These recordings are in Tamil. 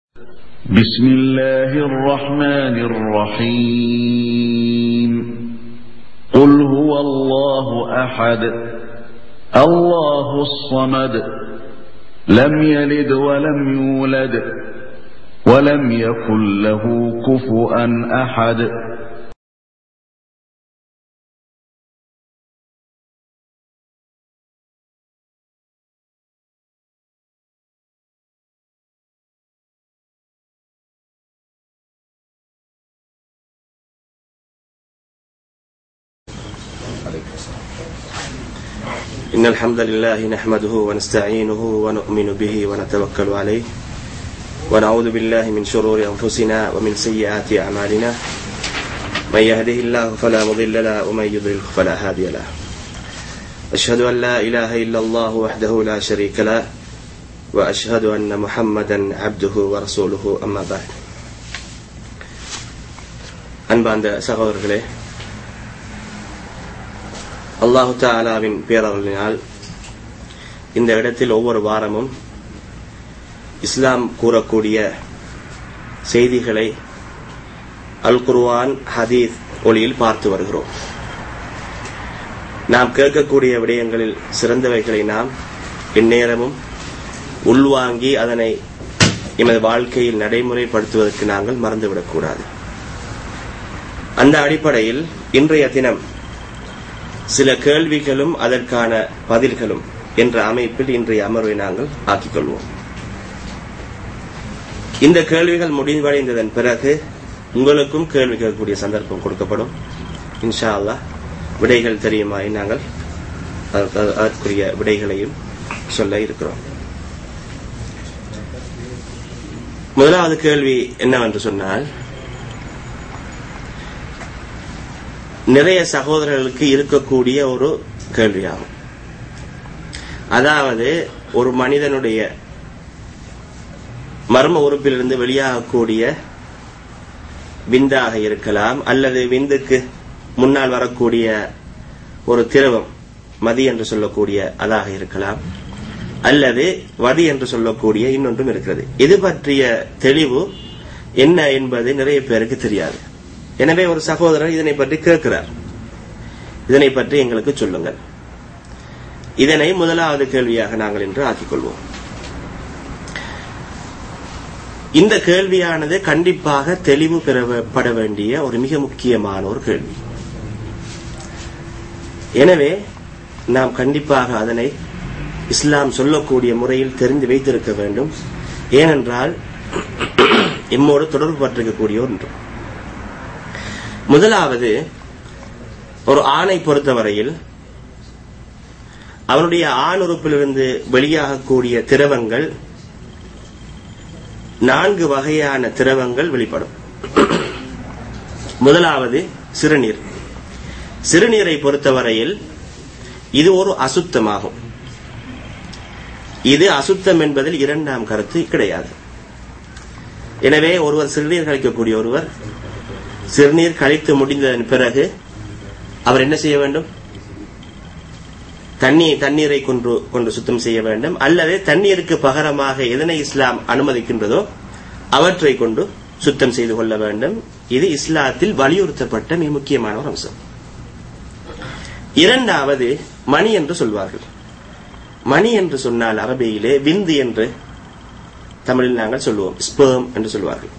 بسم الله الرحمن الرحيم قل هو الله أحد الله الصمد لم يلد ولم يولد ولم يكن له كفؤا أحد إن الحمد لله نحمده ونستعينه ونؤمن به ونتوكل عليه ونعوذ بالله من شرور أنفسنا ومن سيئات أعمالنا من يهده الله فلا مضل له ومن يضلل فلا هادي له أشهد أن لا إله إلا الله وحده لا شريك له وأشهد أن محمدا عبده ورسوله أما بعد அன்பார்ந்த சகோதரர்களே அல்லாஹு தாலாவின் பேரவர்களினால் இந்த இடத்தில் ஒவ்வொரு வாரமும் இஸ்லாம் கூறக்கூடிய செய்திகளை அல் குர்வான் ஹதீஸ் ஒளியில் பார்த்து வருகிறோம் நாம் கேட்கக்கூடிய விடயங்களில் சிறந்தவைகளை நாம் இந்நேரமும் உள்வாங்கி அதனை எமது வாழ்க்கையில் நடைமுறைப்படுத்துவதற்கு நாங்கள் மறந்துவிடக்கூடாது அந்த அடிப்படையில் இன்றைய தினம் சில கேள்விகளும் அதற்கான பதில்களும் என்ற அமைப்பில் இன்றைய அமர்வை நாங்கள் ஆக்கிக் கொள்வோம் இந்த கேள்விகள் முடிவடைந்ததன் பிறகு உங்களுக்கும் கேள்வி கேட்கக்கூடிய சந்தர்ப்பம் கொடுக்கப்படும் இன்ஷா அல்லா விடைகள் தெரியுமாய் நாங்கள் அதற்குரிய விடைகளையும் சொல்ல இருக்கிறோம் முதலாவது கேள்வி என்னவென்று சொன்னால் நிறைய சகோதரர்களுக்கு இருக்கக்கூடிய ஒரு கேள்வியாகும் அதாவது ஒரு மனிதனுடைய மர்ம உறுப்பிலிருந்து வெளியாகக்கூடிய விந்தாக இருக்கலாம் அல்லது விந்துக்கு முன்னால் வரக்கூடிய ஒரு திரவம் மதி என்று சொல்லக்கூடிய அதாக இருக்கலாம் அல்லது வதி என்று சொல்லக்கூடிய இன்னொன்றும் இருக்கிறது இது பற்றிய தெளிவு என்ன என்பது நிறைய பேருக்கு தெரியாது எனவே ஒரு சகோதரர் இதனை பற்றி கேட்கிறார் இதனை பற்றி எங்களுக்கு சொல்லுங்கள் இதனை முதலாவது கேள்வியாக நாங்கள் இன்று ஆக்கிக் கொள்வோம் இந்த கேள்வியானது கண்டிப்பாக தெளிவு பெறப்பட வேண்டிய ஒரு மிக முக்கியமான ஒரு கேள்வி எனவே நாம் கண்டிப்பாக அதனை இஸ்லாம் சொல்லக்கூடிய முறையில் தெரிந்து வைத்திருக்க வேண்டும் ஏனென்றால் எம்மோடு தொடர்பு பட்டிருக்கக்கூடிய ஒன்று முதலாவது ஒரு ஆணை பொறுத்தவரையில் அவனுடைய ஆண் உறுப்பிலிருந்து வெளியாகக்கூடிய திரவங்கள் நான்கு வகையான திரவங்கள் வெளிப்படும் முதலாவது சிறுநீர் சிறுநீரை பொறுத்தவரையில் இது ஒரு அசுத்தமாகும் இது அசுத்தம் என்பதில் இரண்டாம் கருத்து கிடையாது எனவே ஒருவர் சிறுநீர் கழிக்கக்கூடிய ஒருவர் சிறுநீர் கழித்து முடிந்ததன் பிறகு அவர் என்ன செய்ய வேண்டும் தண்ணீர் தண்ணீரை கொண்டு கொண்டு சுத்தம் செய்ய வேண்டும் அல்லது தண்ணீருக்கு பகரமாக எதனை இஸ்லாம் அனுமதிக்கின்றதோ அவற்றை கொண்டு சுத்தம் செய்து கொள்ள வேண்டும் இது இஸ்லாத்தில் வலியுறுத்தப்பட்ட மிக முக்கியமான ஒரு அம்சம் இரண்டாவது மணி என்று சொல்வார்கள் மணி என்று சொன்னால் அரபியிலே விந்து என்று தமிழில் நாங்கள் சொல்லுவோம் ஸ்பேம் என்று சொல்வார்கள்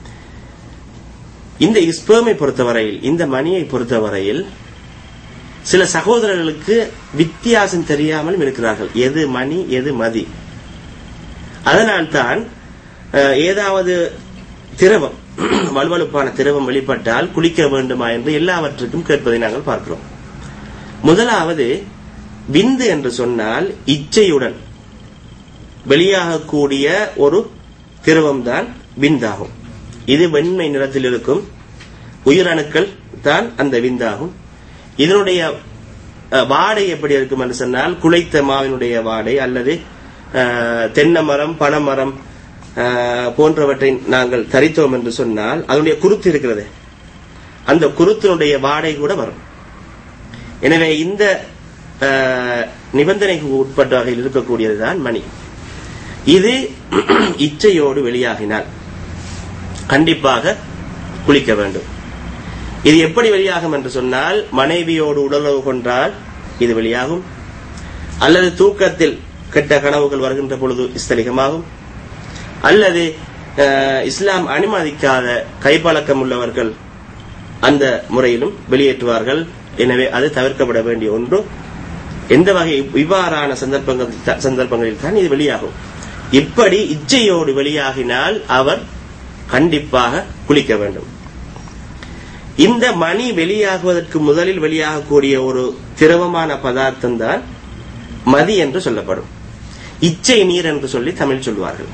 இந்த இஸ்பேமை பொறுத்தவரையில் இந்த மணியை பொறுத்தவரையில் சில சகோதரர்களுக்கு வித்தியாசம் தெரியாமலும் இருக்கிறார்கள் எது மணி எது மதி அதனால்தான் ஏதாவது திரவம் வலுவழுப்பான திரவம் வெளிப்பட்டால் குளிக்க வேண்டுமா என்று எல்லாவற்றுக்கும் கேட்பதை நாங்கள் பார்க்கிறோம் முதலாவது விந்து என்று சொன்னால் இச்சையுடன் வெளியாகக்கூடிய ஒரு திரவம் தான் விந்தாகும் இது வெண்மை நிறத்தில் இருக்கும் உயிரணுக்கள் தான் அந்த விந்தாகும் இதனுடைய வாடை எப்படி இருக்கும் என்று சொன்னால் குலைத்த மாவினுடைய வாடை அல்லது தென்னை மரம் பனைமரம் போன்றவற்றை நாங்கள் தரித்தோம் என்று சொன்னால் அதனுடைய குருத்து இருக்கிறது அந்த குருத்தினுடைய வாடை கூட வரும் எனவே இந்த நிபந்தனைக்கு உட்பட்ட வகையில் இருக்கக்கூடியதுதான் மணி இது இச்சையோடு வெளியாகினால் கண்டிப்பாக குளிக்க வேண்டும் இது எப்படி வெளியாகும் என்று சொன்னால் மனைவியோடு உடலுறவு கொண்டால் இது வெளியாகும் அல்லது தூக்கத்தில் கெட்ட கனவுகள் வருகின்ற பொழுது இஸ்தலிகமாகும் அல்லது அஹ், இஸ்லாம் அனுமதிக்காத கைப்பழக்கம் உள்ளவர்கள் அந்த முறையிலும் வெளியேற்றுவார்கள் எனவே அது தவிர்க்கப்பட வேண்டிய ஒன்று எந்த வகை இவ்வாறான சந்தர்ப்பங்கள் சந்தர்ப்பங்களில் தான் இது வெளியாகும் இப்படி இச்சையோடு வெளியாகினால் அவர் கண்டிப்பாக குளிக்க வேண்டும் இந்த மணி வெளியாகுவதற்கு முதலில் வெளியாகக்கூடிய ஒரு திரவமான பதார்த்தம் தான் மதி என்று சொல்லப்படும் இச்சை நீர் என்று சொல்லி தமிழ் சொல்வார்கள்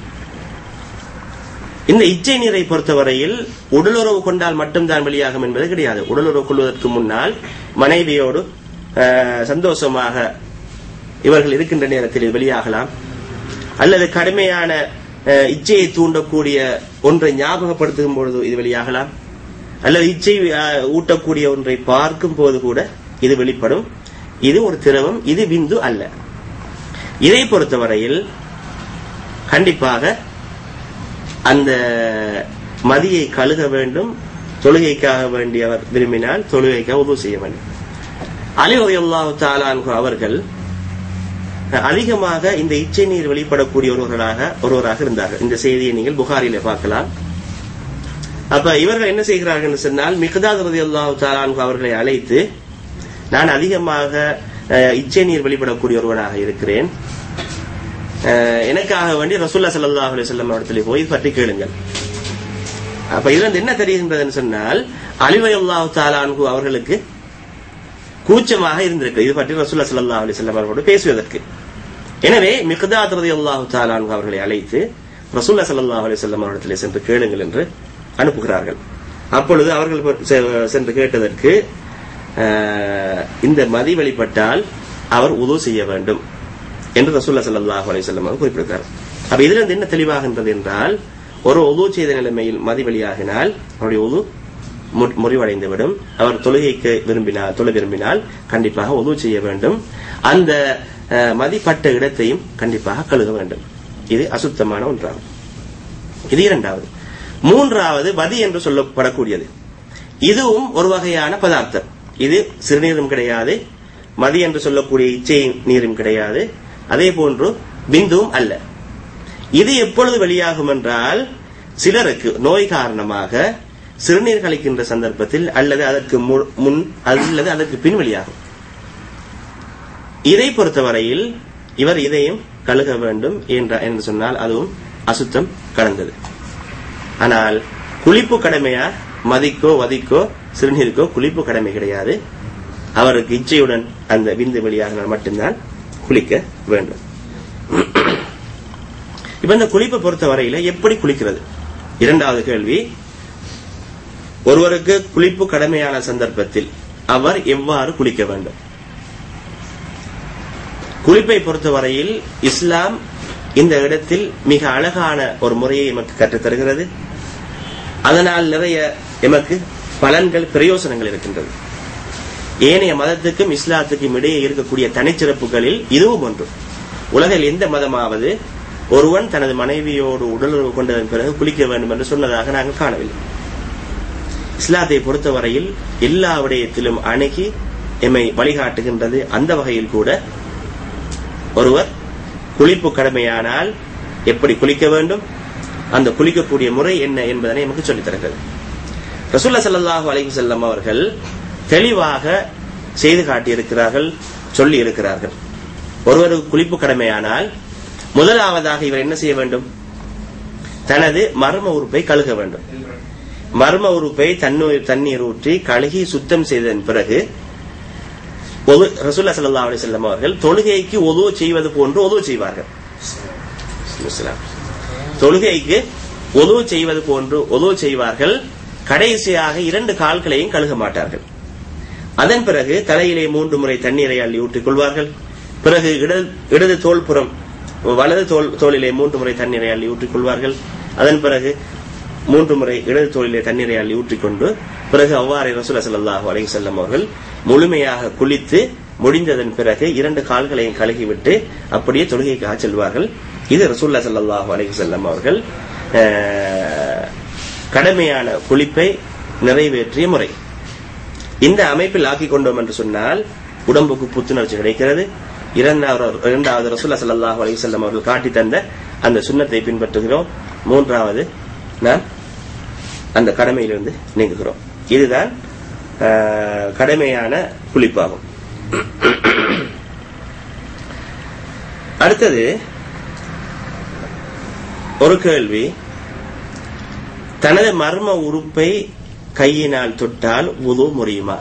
இந்த இச்சை நீரை பொறுத்தவரையில் உடலுறவு கொண்டால் மட்டும்தான் வெளியாகும் என்பது கிடையாது உடலுறவு கொள்வதற்கு முன்னால் மனைவியோடு அஹ், சந்தோஷமாக இவர்கள் இருக்கின்ற நேரத்தில் இது வெளியாகலாம் அல்லது கடுமையான அஹ், இச்சையை தூண்டக்கூடிய ஒன்றை ஞாபகப்படுத்தும் பொழுது இது வெளியாகலாம் அல்லது இச்சை அஹ், ஊட்டக்கூடிய ஒன்றை பார்க்கும் போது கூட இது வெளிப்படும் இது ஒரு திரவம் இது விந்து அல்ல இதை பொறுத்தவரையில் கண்டிப்பாக அந்த மதியை கழுக வேண்டும் தொழுகைக்காக வேண்டியவர் விரும்பினால் தொழுகைக்காக உதவு செய்ய வேண்டும் அலி அல்லாஹு தாலான்கு அவர்கள் அதிகமாக இந்த இச்சை நீர் வெளிப்படக்கூடிய ஒருவர்களாக ஒருவராக இருந்தார்கள் இந்த செய்தியை நீங்கள் புகாரில பார்க்கலாம் அப்ப இவர்கள் என்ன செய்கிறார்கள் என்று சொன்னால் மிகதாத் ரதி அல்லாஹு தாலான்கு அவர்களை அழைத்து நான் அதிகமாக அஹ், இச்சை நீர் வெளிப்படக்கூடிய ஒருவனாக இருக்கிறேன் அஹ், எனக்காக வேண்டி ரசூல்லா ஸல்லல்லாஹு அலைஹி வஸல்லம் இடத்துல போய் இது பற்றி கேளுங்கள் அப்ப இதுல இருந்து என்ன தெரிகின்றதுன்னு சொன்னால் அலிவை அல்லாஹு தாலான்கு அவர்களுக்கு கூச்சமாக இருந்திருக்கு இது பற்றி ரசூல்லா ஸல்லல்லாஹு அலைஹி வஸல்லம் அவர்களோடு பேசுவதற்கு எனவே மிக்தாத் ரலியல்லாஹு தஆலா அன்ஹு அவர்களை அழைத்து ரசூல்லா ஸல்லல்லாஹு அலைஹி வஸல்லம் அவர்களிடத்திலே சென்று கேளுங்கள் என்று அனுப்புகிறார்கள் அப்பொழுது அவர்கள் செ- சென்று கேட்டதற்கு அஹ், இந்த மதி வெளிப்பட்டால் அவர் உது செய்ய வேண்டும் என்று ரசூல்லா ஸல்லல்லாஹு அலைஹி வஸல்லம் அவர்கள் குறிப்பிடுகிறார் அப்ப இதுல இருந்து என்ன தெளிவாகின்றது என்றால் ஒரு உது செய்த நிலைமையில் மதி வெளியாகினால் அவருடைய உது மு- முறிவடைந்துவிடும் அவர் தொழுகைக்கு விரும்பினால் தொழ விரும்பினால் கண்டிப்பாக உதவு செய்ய வேண்டும் அந்த அஹ், மதிப்பட்ட இடத்தையும் கண்டிப்பாக கழுக வேண்டும் இது அசுத்தமான ஒன்றாகும் இது இரண்டாவது மூன்றாவது வதி என்று சொல்லப்படக்கூடியது இதுவும் ஒரு வகையான பதார்த்தம் இது சிறுநீரும் கிடையாது மதி என்று சொல்லக்கூடிய இச்சை நீரும் கிடையாது அதே போன்று பிந்துவும் அல்ல இது எப்பொழுது வெளியாகும் என்றால் சிலருக்கு நோய் காரணமாக சிறுநீர் கழிக்கின்ற சந்தர்ப்பத்தில் அல்லது அதற்கு மு- முன் அல்லது அதற்கு பின் வெளியாகும் இதை பொறுத்தவரையில் இவர் இதையும் கழுக வேண்டும் என்ற என்று சொன்னால் அதுவும் அசுத்தம் கடந்தது ஆனால் குளிப்பு கடமையா மதிக்கோ வதிக்கோ சிறுநீருக்கோ குளிப்பு கடமை கிடையாது அவருக்கு இச்சையுடன் அந்த விந்து வெளியாகினால் மட்டும்தான் குளிக்க வேண்டும் இப்ப இந்த குளிப்பை பொறுத்தவரையில எப்படி குளிக்கிறது இரண்டாவது கேள்வி ஒருவருக்கு குளிப்பு கடமையான சந்தர்ப்பத்தில் அவர் எவ்வாறு குளிக்க வேண்டும் குளிப்பை பொறுத்தவரையில் இஸ்லாம் இந்த இடத்தில் மிக அழகான ஒரு முறையை எமக்கு கற்றுத் தருகிறது அதனால் நிறைய எமக்கு பலன்கள் பிரயோசனங்கள் இருக்கின்றது ஏனைய மதத்துக்கும் இஸ்லாத்துக்கும் இடையே இருக்கக்கூடிய தனிச்சிறப்புகளில் இதுவும் ஒன்று உலகில் எந்த மதமாவது ஒருவன் தனது மனைவியோடு உடலுறவு கொண்டதன் பிறகு குளிக்க வேண்டும் என்று சொன்னதாக நாங்கள் காணவில்லை இஸ்லாத்தை பொறுத்தவரையில் எல்லா விடயத்திலும் அணுகி எம்மை வழிகாட்டுகின்றது அந்த வகையில் கூட ஒருவர் குளிப்பு கடமையானால் எப்படி குளிக்க வேண்டும் அந்த குளிக்கக்கூடிய முறை என்ன என்பதனை நமக்கு சொல்லித் தருகிறது ரசூல்லா ஸல்லல்லாஹு அலைஹி வஸல்லம் அவர்கள் தெளிவாக செய்து காட்டியிருக்கிறார்கள் சொல்லி இருக்கிறார்கள் ஒருவருக்கு குளிப்பு கடமையானால் முதலாவதாக இவர் என்ன செய்ய வேண்டும் தனது மர்ம உறுப்பை கழுக வேண்டும் மர்ம உறுப்பை தண்ணீர் தண்ணீர் ஊற்றி கழுகி சுத்தம் செய்ததன் பிறகு ஒது ரசூல்லா ஸல்லல்லாஹு அலைஹி வஸல்லம் அவர்கள் தொழுகைக்கு ஒதுவு செய்வது போன்று ஒதுவு செய்வார்கள் இஸ்லாம். தொழுகைக்கு ஒதுவு செய்வது போன்று ஒதுவு செய்வார்கள் கடைசியாக இரண்டு கால்களையும் கழுக மாட்டார்கள் அதன் பிறகு தலையிலே மூன்று முறை தண்ணீரை அள்ளி ஊற்றிக் கொள்வார்கள் பிறகு இடது இடது தோள்புறம் வலது தோல் தோளிலே மூன்று முறை தண்ணீரை அள்ளி ஊற்றிக் கொள்வார்கள் அதன் பிறகு மூன்று முறை இடது தோளிலே தண்ணீரை அள்ளி ஊற்றிக்கொண்டு பிறகு அவ்வாறே ரசூல ஸல்லல்லாஹு அலைஹி வஸல்லம் அவர்கள் முழுமையாக குளித்து முடிந்ததன் பிறகு இரண்டு கால்களையும் கழுகிவிட்டு அப்படியே தொழுகைக்காக செல்வார்கள் இது ரசூல்லா ஸல்லல்லாஹு அலைஹி வஸல்லம் அவர்கள் அஹ், கடமையான குளிப்பை நிறைவேற்றிய முறை இந்த அமைப்பில் ஆக்கிக் கொண்டோம் என்று சொன்னால் உடம்புக்கு புத்துணர்ச்சி கிடைக்கிறது இரண்டாவது இரண்டாவது ரசூல்லா ஸல்லல்லாஹு அலைஹி வஸல்லம் அவர்கள் காட்டி தந்த அந்த சுன்னத்தை பின்பற்றுகிறோம் மூன்றாவது நாம் அந்த கடமையிலிருந்து நீங்குகிறோம் இதுதான் ஆஹ், கடமையான குளிப்பாகும் அடுத்தது ஒரு கேள்வி தனது மர்ம உறுப்பை கையினால் தொட்டால் உது முறியுமா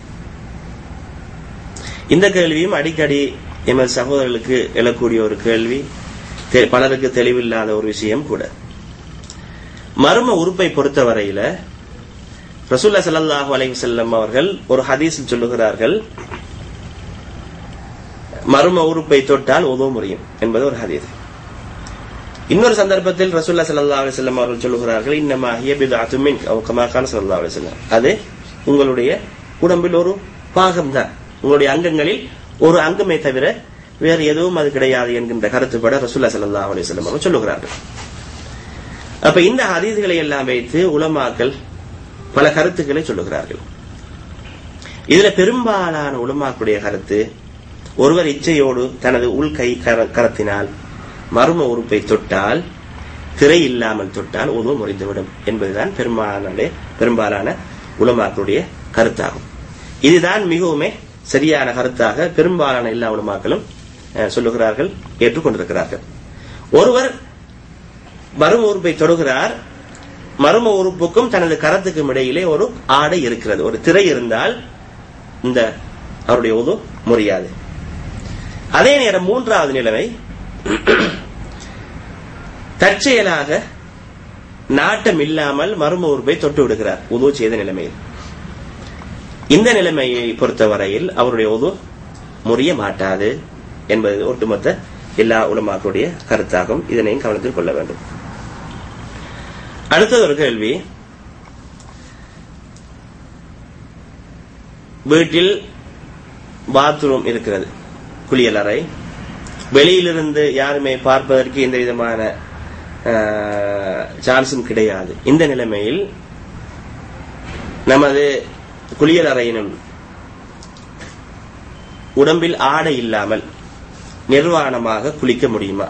இந்த கேள்வியும் அடிக்கடி எமது சகோதரர்களுக்கு எழக்கூடிய ஒரு கேள்வி தெ- பலருக்கு தெளிவில்லாத ஒரு விஷயம் கூட மர்ம உறுப்பை பொறுத்தவரையில ரசூல்லா ஸல்லல்லாஹு அலைஹி வஸல்லம் அவர்கள் ஒரு ஹதீஸில் சொல்லுகிறார்கள் மர்ம உறுப்பை தொட்டால் உதவ முடியும் என்பது ஒரு ஹதீஸ் இன்னொரு சந்தர்ப்பத்தில் ரசூல்லா ஸல்லல்லாஹு அலைஹி வஸல்லம் அவர்கள் சொல்லுகிறார்கள் இன்னமா ஹிய பித்அத்தும் மின் அவ் கமா கான ஸல்லல்லாஹு அலைஹி வஸல்லம் அது உங்களுடைய உடம்பில் ஒரு பாகம்தான் உங்களுடைய அங்கங்களில் ஒரு அங்கமே தவிர வேறு எதுவும் அது கிடையாது என்கின்ற கருத்துப்பட ரசூல்லா ஸல்லல்லாஹு அலைஹி வஸல்லம் அவர்கள் சொல்லுகிறார்கள் அப்ப இந்த ஹதீஸ்களை எல்லாம் வைத்து உலமாக்கள் பல கருத்துக்களை சொல்லுகிறார்கள் இதுல பெரும்பாலான உலமாக்களுடைய கருத்து ஒருவர் இச்சையோடு தனது உள்கை கர- கரத்தினால் மர்ம உறுப்பை தொட்டால் திரை இல்லாமல் தொட்டால் உதவு முறிந்துவிடும் என்பதுதான் பெரும்பாலான பெரும்பாலான உலமாக்களுடைய கருத்தாகும் இதுதான் மிகவுமே சரியான கருத்தாக பெரும்பாலான எல்லா உலமாக்களும் அஹ், சொல்லுகிறார்கள் ஏற்றுக்கொண்டிருக்கிறார்கள் ஒருவர் மர்ம உறுப்பை தொடுகிறார் மர்ம உறுப்புக்கும் தனது கரத்துக்கும் இடையிலே ஒரு ஆடை இருக்கிறது ஒரு திரை இருந்தால் இந்த அவருடைய உது முறியாது அதே நேரம் மூன்றாவது நிலைமை தற்செயலாக நாட்டம் இல்லாமல் மர்ம உறுப்பை தொட்டு விடுகிறார் உது செய்த நிலைமையில் இந்த நிலைமையை பொறுத்தவரையில் அவருடைய உது முறிய மாட்டாது என்பது ஒட்டுமொத்த எல்லா உலமாக்களுடைய கருத்தாகும் இதனையும் கவனத்தில் கொள்ள வேண்டும் அடுத்தது ஒரு கேள்வி வீட்டில் பாத்ரூம் இருக்கிறது குளியலறை வெளியிலிருந்து யாருமே பார்ப்பதற்கு எந்த விதமான சான்ஸும் கிடையாது இந்த நிலைமையில் நமது குளியலறையினும் உடம்பில் ஆடை இல்லாமல் நிர்வாணமாக குளிக்க முடியுமா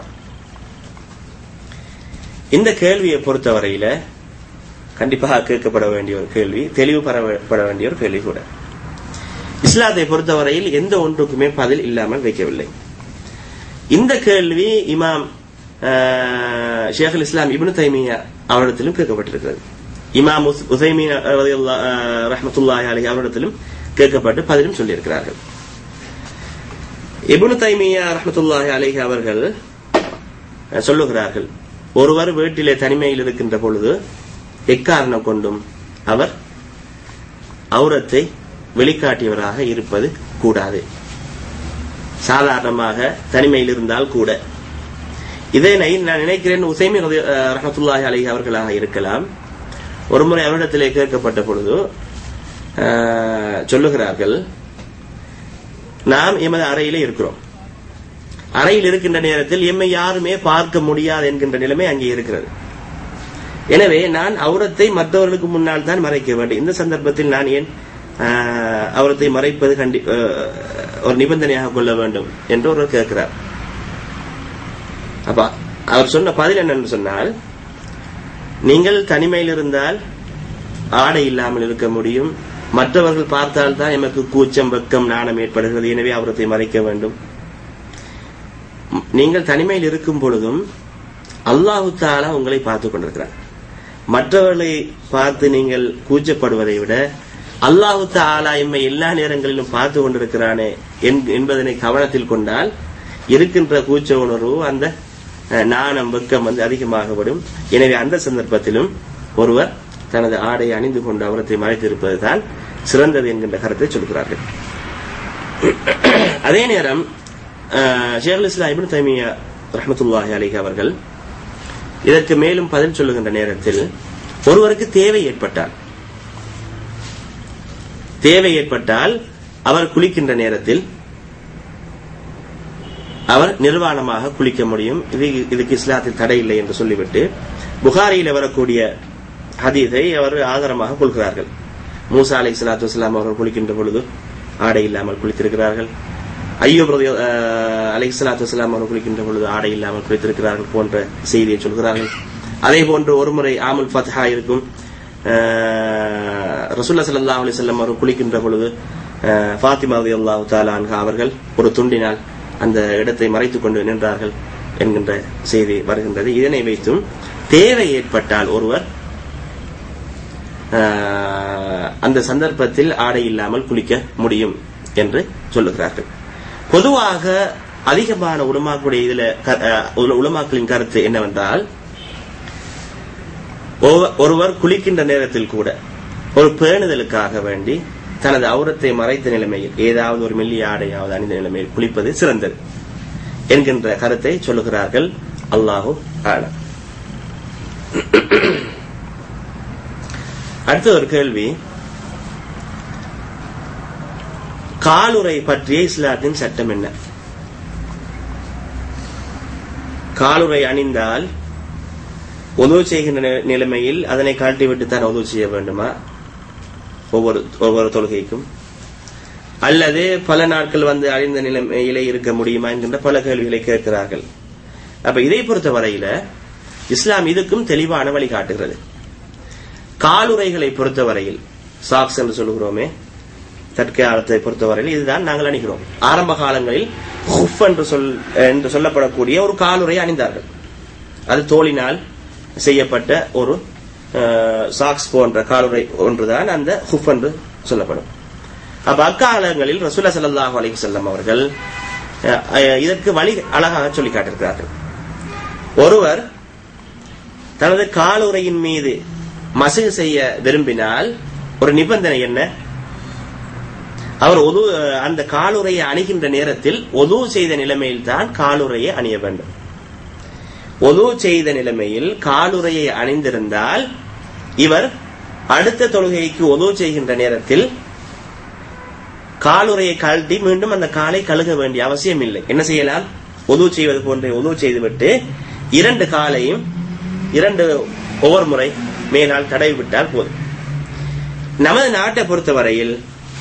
இந்த கேள்வியை பொறுத்தவரையில கண்டிப்பாக கேட்கப்பட வேண்டிய ஒரு கேள்வி தெளிவு பெறப்பட வேண்டிய ஒரு கேள்வி கூட இஸ்லாத்தை பொறுத்தவரையில் எந்த ஒன்றுக்குமே பதில் இல்லாமல் வைக்கவில்லை இந்த கேள்வி இமாம் ஷேഖுல் இஸ்லாம் இப்னு தைமியா அவரிடத்திலும் கேட்கப்பட்டிருக்கிறது இமாம் உசைமீன் ரஹமத்துல்லாஹி அலி அவரிடத்திலும் கேட்கப்பட்டு பதிலும் சொல்லியிருக்கிறார்கள் இப்னு தைமியா ரஹமத்துல்லாஹி அலிஹி அவர்கள் சொல்லுகிறார்கள் ஒருவர் வீட்டிலே தனிமையில் இருக்கின்ற பொழுது எக்காரணம் கொண்டும் அவர் அவுரத்தை வெளிக்காட்டியவராக இருப்பது கூடாது சாதாரணமாக தனிமையில் இருந்தால் கூட இதனை நான் நினைக்கிறேன் உசைமி ரஹமத்துல்லாஹி அலி அவர்களாக இருக்கலாம் ஒருமுறை அவரிடத்திலே கேட்கப்பட்ட பொழுது சொல்லுகிறார்கள் நாம் எமது அறையிலே இருக்கிறோம் அறையில் இருக்கின்ற நேரத்தில் எம்மை யாருமே பார்க்க முடியாது என்கின்ற நிலைமை அங்கே இருக்கிறது எனவே நான் அவுரத்தை மற்றவர்களுக்கு முன்னால் தான் மறைக்க வேண்டும் இந்த சந்தர்ப்பத்தில் நான் ஏன் அவரத்தை மறைப்பது கண்டி ஒரு நிபந்தனையாக கொள்ள வேண்டும் என்று ஒருவர் கேட்கிறார் அப்ப அவர் சொன்ன பதில் என்னன்னு சொன்னால் நீங்கள் தனிமையில் இருந்தால் ஆடை இல்லாமல் இருக்க முடியும் மற்றவர்கள் பார்த்தால் தான் எமக்கு கூச்சம் வெக்கம் நாணம் ஏற்படுகிறது எனவே அவரத்தை மறைக்க வேண்டும் நீங்கள் தனிமையில் இருக்கும் பொழுதும் அல்லாஹு தாலா உங்களை பார்த்து கொண்டிருக்கிறார் மற்றவர்களை பார்த்து நீங்கள் கூச்சப்படுவதை விட அல்லாஹு தாலா எம்மை எல்லா நேரங்களிலும் பார்த்து கொண்டிருக்கிறானே என்பதனை கவனத்தில் கொண்டால் இருக்கின்ற கூச்ச உணர்வு அந்த நாணம் வெக்கம் வந்து அதிகமாகப்படும் எனவே அந்த சந்தர்ப்பத்திலும் ஒருவர் தனது ஆடை அணிந்து கொண்டு அவரத்தை மறைத்திருப்பது தான் சிறந்தது என்கின்ற கருத்தை சொல்கிறார்கள் அதே நேரம் ஷேகுல் இஸ்லாம் இபின் தைமியா ரஹமத்துல்லாஹி அலிஹ் அவர்கள் இதற்கு மேலும் பதில் சொல்லுகின்ற நேரத்தில் ஒருவருக்கு தேவை ஏற்பட்டால் தேவை ஏற்பட்டால் அவர் குளிக்கின்ற நேரத்தில் அவர் நிர்வாணமாக குளிக்க முடியும் இது இதுக்கு இஸ்லாத்தில் தடை இல்லை என்று சொல்லிவிட்டு புகாரியில் வரக்கூடிய ஹதீதை அவர் ஆதாரமாக கொள்கிறார்கள் மூசா அலை சலாத்து வஸ்லாம் அவர்கள் குளிக்கின்ற பொழுது ஆடை இல்லாமல் குளித்திருக்கிறார்கள் ஐயோப் அலை சலாத்து வஸ்லாம் அவர்கள் குளிக்கின்ற பொழுது ஆடை இல்லாமல் குளித்திருக்கிறார்கள் போன்ற செய்தியை சொல்கிறார்கள் அதே போன்று ஒருமுறை ஆமுல் ஃபத்ஹா இருக்கும் ரசூல்லா ஸல்லல்லாஹு அலைஹி வஸல்லம் அவர்கள் குளிக்கின்ற பொழுது அஹ், ஃபாத்திமா ரலியல்லாஹு தஆலா அன்ஹா அவர்கள் ஒரு துண்டினால் அந்த இடத்தை மறைத்துக் கொண்டு நின்றார்கள் என்கின்ற செய்தி வருகின்றது இதனை வைத்தும் தேவை ஏற்பட்டால் ஒருவர் அஹ், அந்த சந்தர்ப்பத்தில் ஆடை இல்லாமல் குளிக்க முடியும் என்று சொல்லுகிறார்கள் பொதுவாக அதிகமான உலமாக்களுடைய இதுல க- அஹ், உல- உலமாக்களின் கருத்து என்னவென்றால் ஒவ- ஒருவர் குளிக்கின்ற நேரத்தில் கூட ஒரு பேணுதலுக்காக வேண்டி தனது அவுரத்தை மறைத்த நிலைமையில் ஏதாவது ஒரு மெல்லிய ஆடையாவது அணிந்த நிலைமையில் குளிப்பது சிறந்தது என்கின்ற கருத்தை சொல்லுகிறார்கள் அல்லாஹு ஆலம் அடுத்த ஒரு கேள்வி காலுறை பற்றிய இஸ்லாத்தின் சட்டம் என்ன காலுறை அணிந்தால் உதவு செய்கின்ற நி- நிலைமையில் அதனை காட்டிவிட்டு தான் உதவு செய்ய வேண்டுமா ஒவ்வொரு ஒவ்வொரு தொழுகைக்கும் அல்லது பல நாட்கள் வந்து அழிந்த நிலைமையிலே இருக்க முடியுமா என்கின்ற பல கேள்விகளை கேட்கிறார்கள் அப்ப இதை பொறுத்த வரையில இஸ்லாம் இதுக்கும் தெளிவான வழி காட்டுகிறது காலுறைகளை பொறுத்தவரையில் சாக்ஸ் என்று சொல்லுகிறோமே தற்காலத்தை பொறுத்தவரையில் இதுதான் நாங்கள் அணிகிறோம் ஆரம்ப காலங்களில் ஹுஃப் என்று சொல் என்று சொல்லப்படக்கூடிய ஒரு காலுறை அணிந்தார்கள் அது தோலினால் செய்யப்பட்ட ஒரு அஹ், சாக்ஸ் போன்ற காலுறை ஒன்றுதான் அந்த ஹுஃப் என்று சொல்லப்படும் அப்ப அக்காலங்களில் ரசூல்லா ஸல்லல்லாஹு அலைஹி வஸல்லம் அவர்கள் அஹ், அஹ், இதற்கு வழி அழகாக சொல்லி காட்டியிருக்கிறார்கள் ஒருவர் தனது காலுறையின் மீது மசகு செய்ய விரும்பினால் ஒரு நிபந்தனை என்ன அவர் ஒது அந்த காலுறையை அணிகின்ற நேரத்தில் ஒது செய்த நிலைமையில் தான் காலுறையை அணிய வேண்டும் ஒது செய்த நிலைமையில் காலுறையை அணிந்திருந்தால் இவர் அடுத்த தொழுகைக்கு ஒது செய்கின்ற நேரத்தில் காலுறையை கழட்டி மீண்டும் அந்த காலை கழுக வேண்டிய அவசியம் இல்லை என்ன செய்யலாம் ஒது செய்வது போன்ற ஒது செய்துவிட்டு இரண்டு காலையும் இரண்டு ஒவ்வொரு முறை மேலால் தடவி விட்டால் போதும் நமது நாட்டை பொறுத்தவரையில்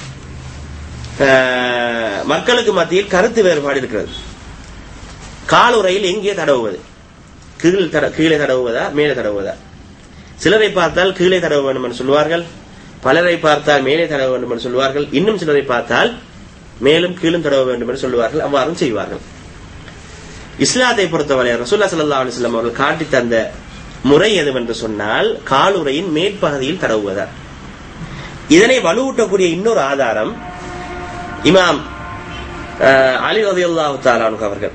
ஆஹ், மக்களுக்கு மத்தியில் கருத்து வேறுபாடு இருக்கிறது காலுறையில் எங்கே தடவுவது கீழே தட கீழே தடவுவதா மேலே தடவுவதா சிலரை பார்த்தால் கீழே தடவ வேண்டும் என்று சொல்வார்கள் பலரை பார்த்தால் மேலே தடவ வேண்டும் என்று சொல்வார்கள் இன்னும் சிலரை பார்த்தால் மேலும் கீழும் தடவ வேண்டும் என்று சொல்வார்கள் அவ்வாறும் செய்வார்கள் இஸ்லாத்தை பொறுத்தவரை ரசூல்லா ஸல்லல்லாஹு அலைஹி வஸல்லம் அவர்கள் காட்டி தந்த முறை எதுவென்று சொன்னால் காலுறையின் மேற்பகுதியில் தடவுவதா இதனை வலுவூட்டக்கூடிய இன்னொரு ஆதாரம் இமாம் அஹ், அலி ரலியல்லாஹு தஆலா அன்ஹு அவர்கள்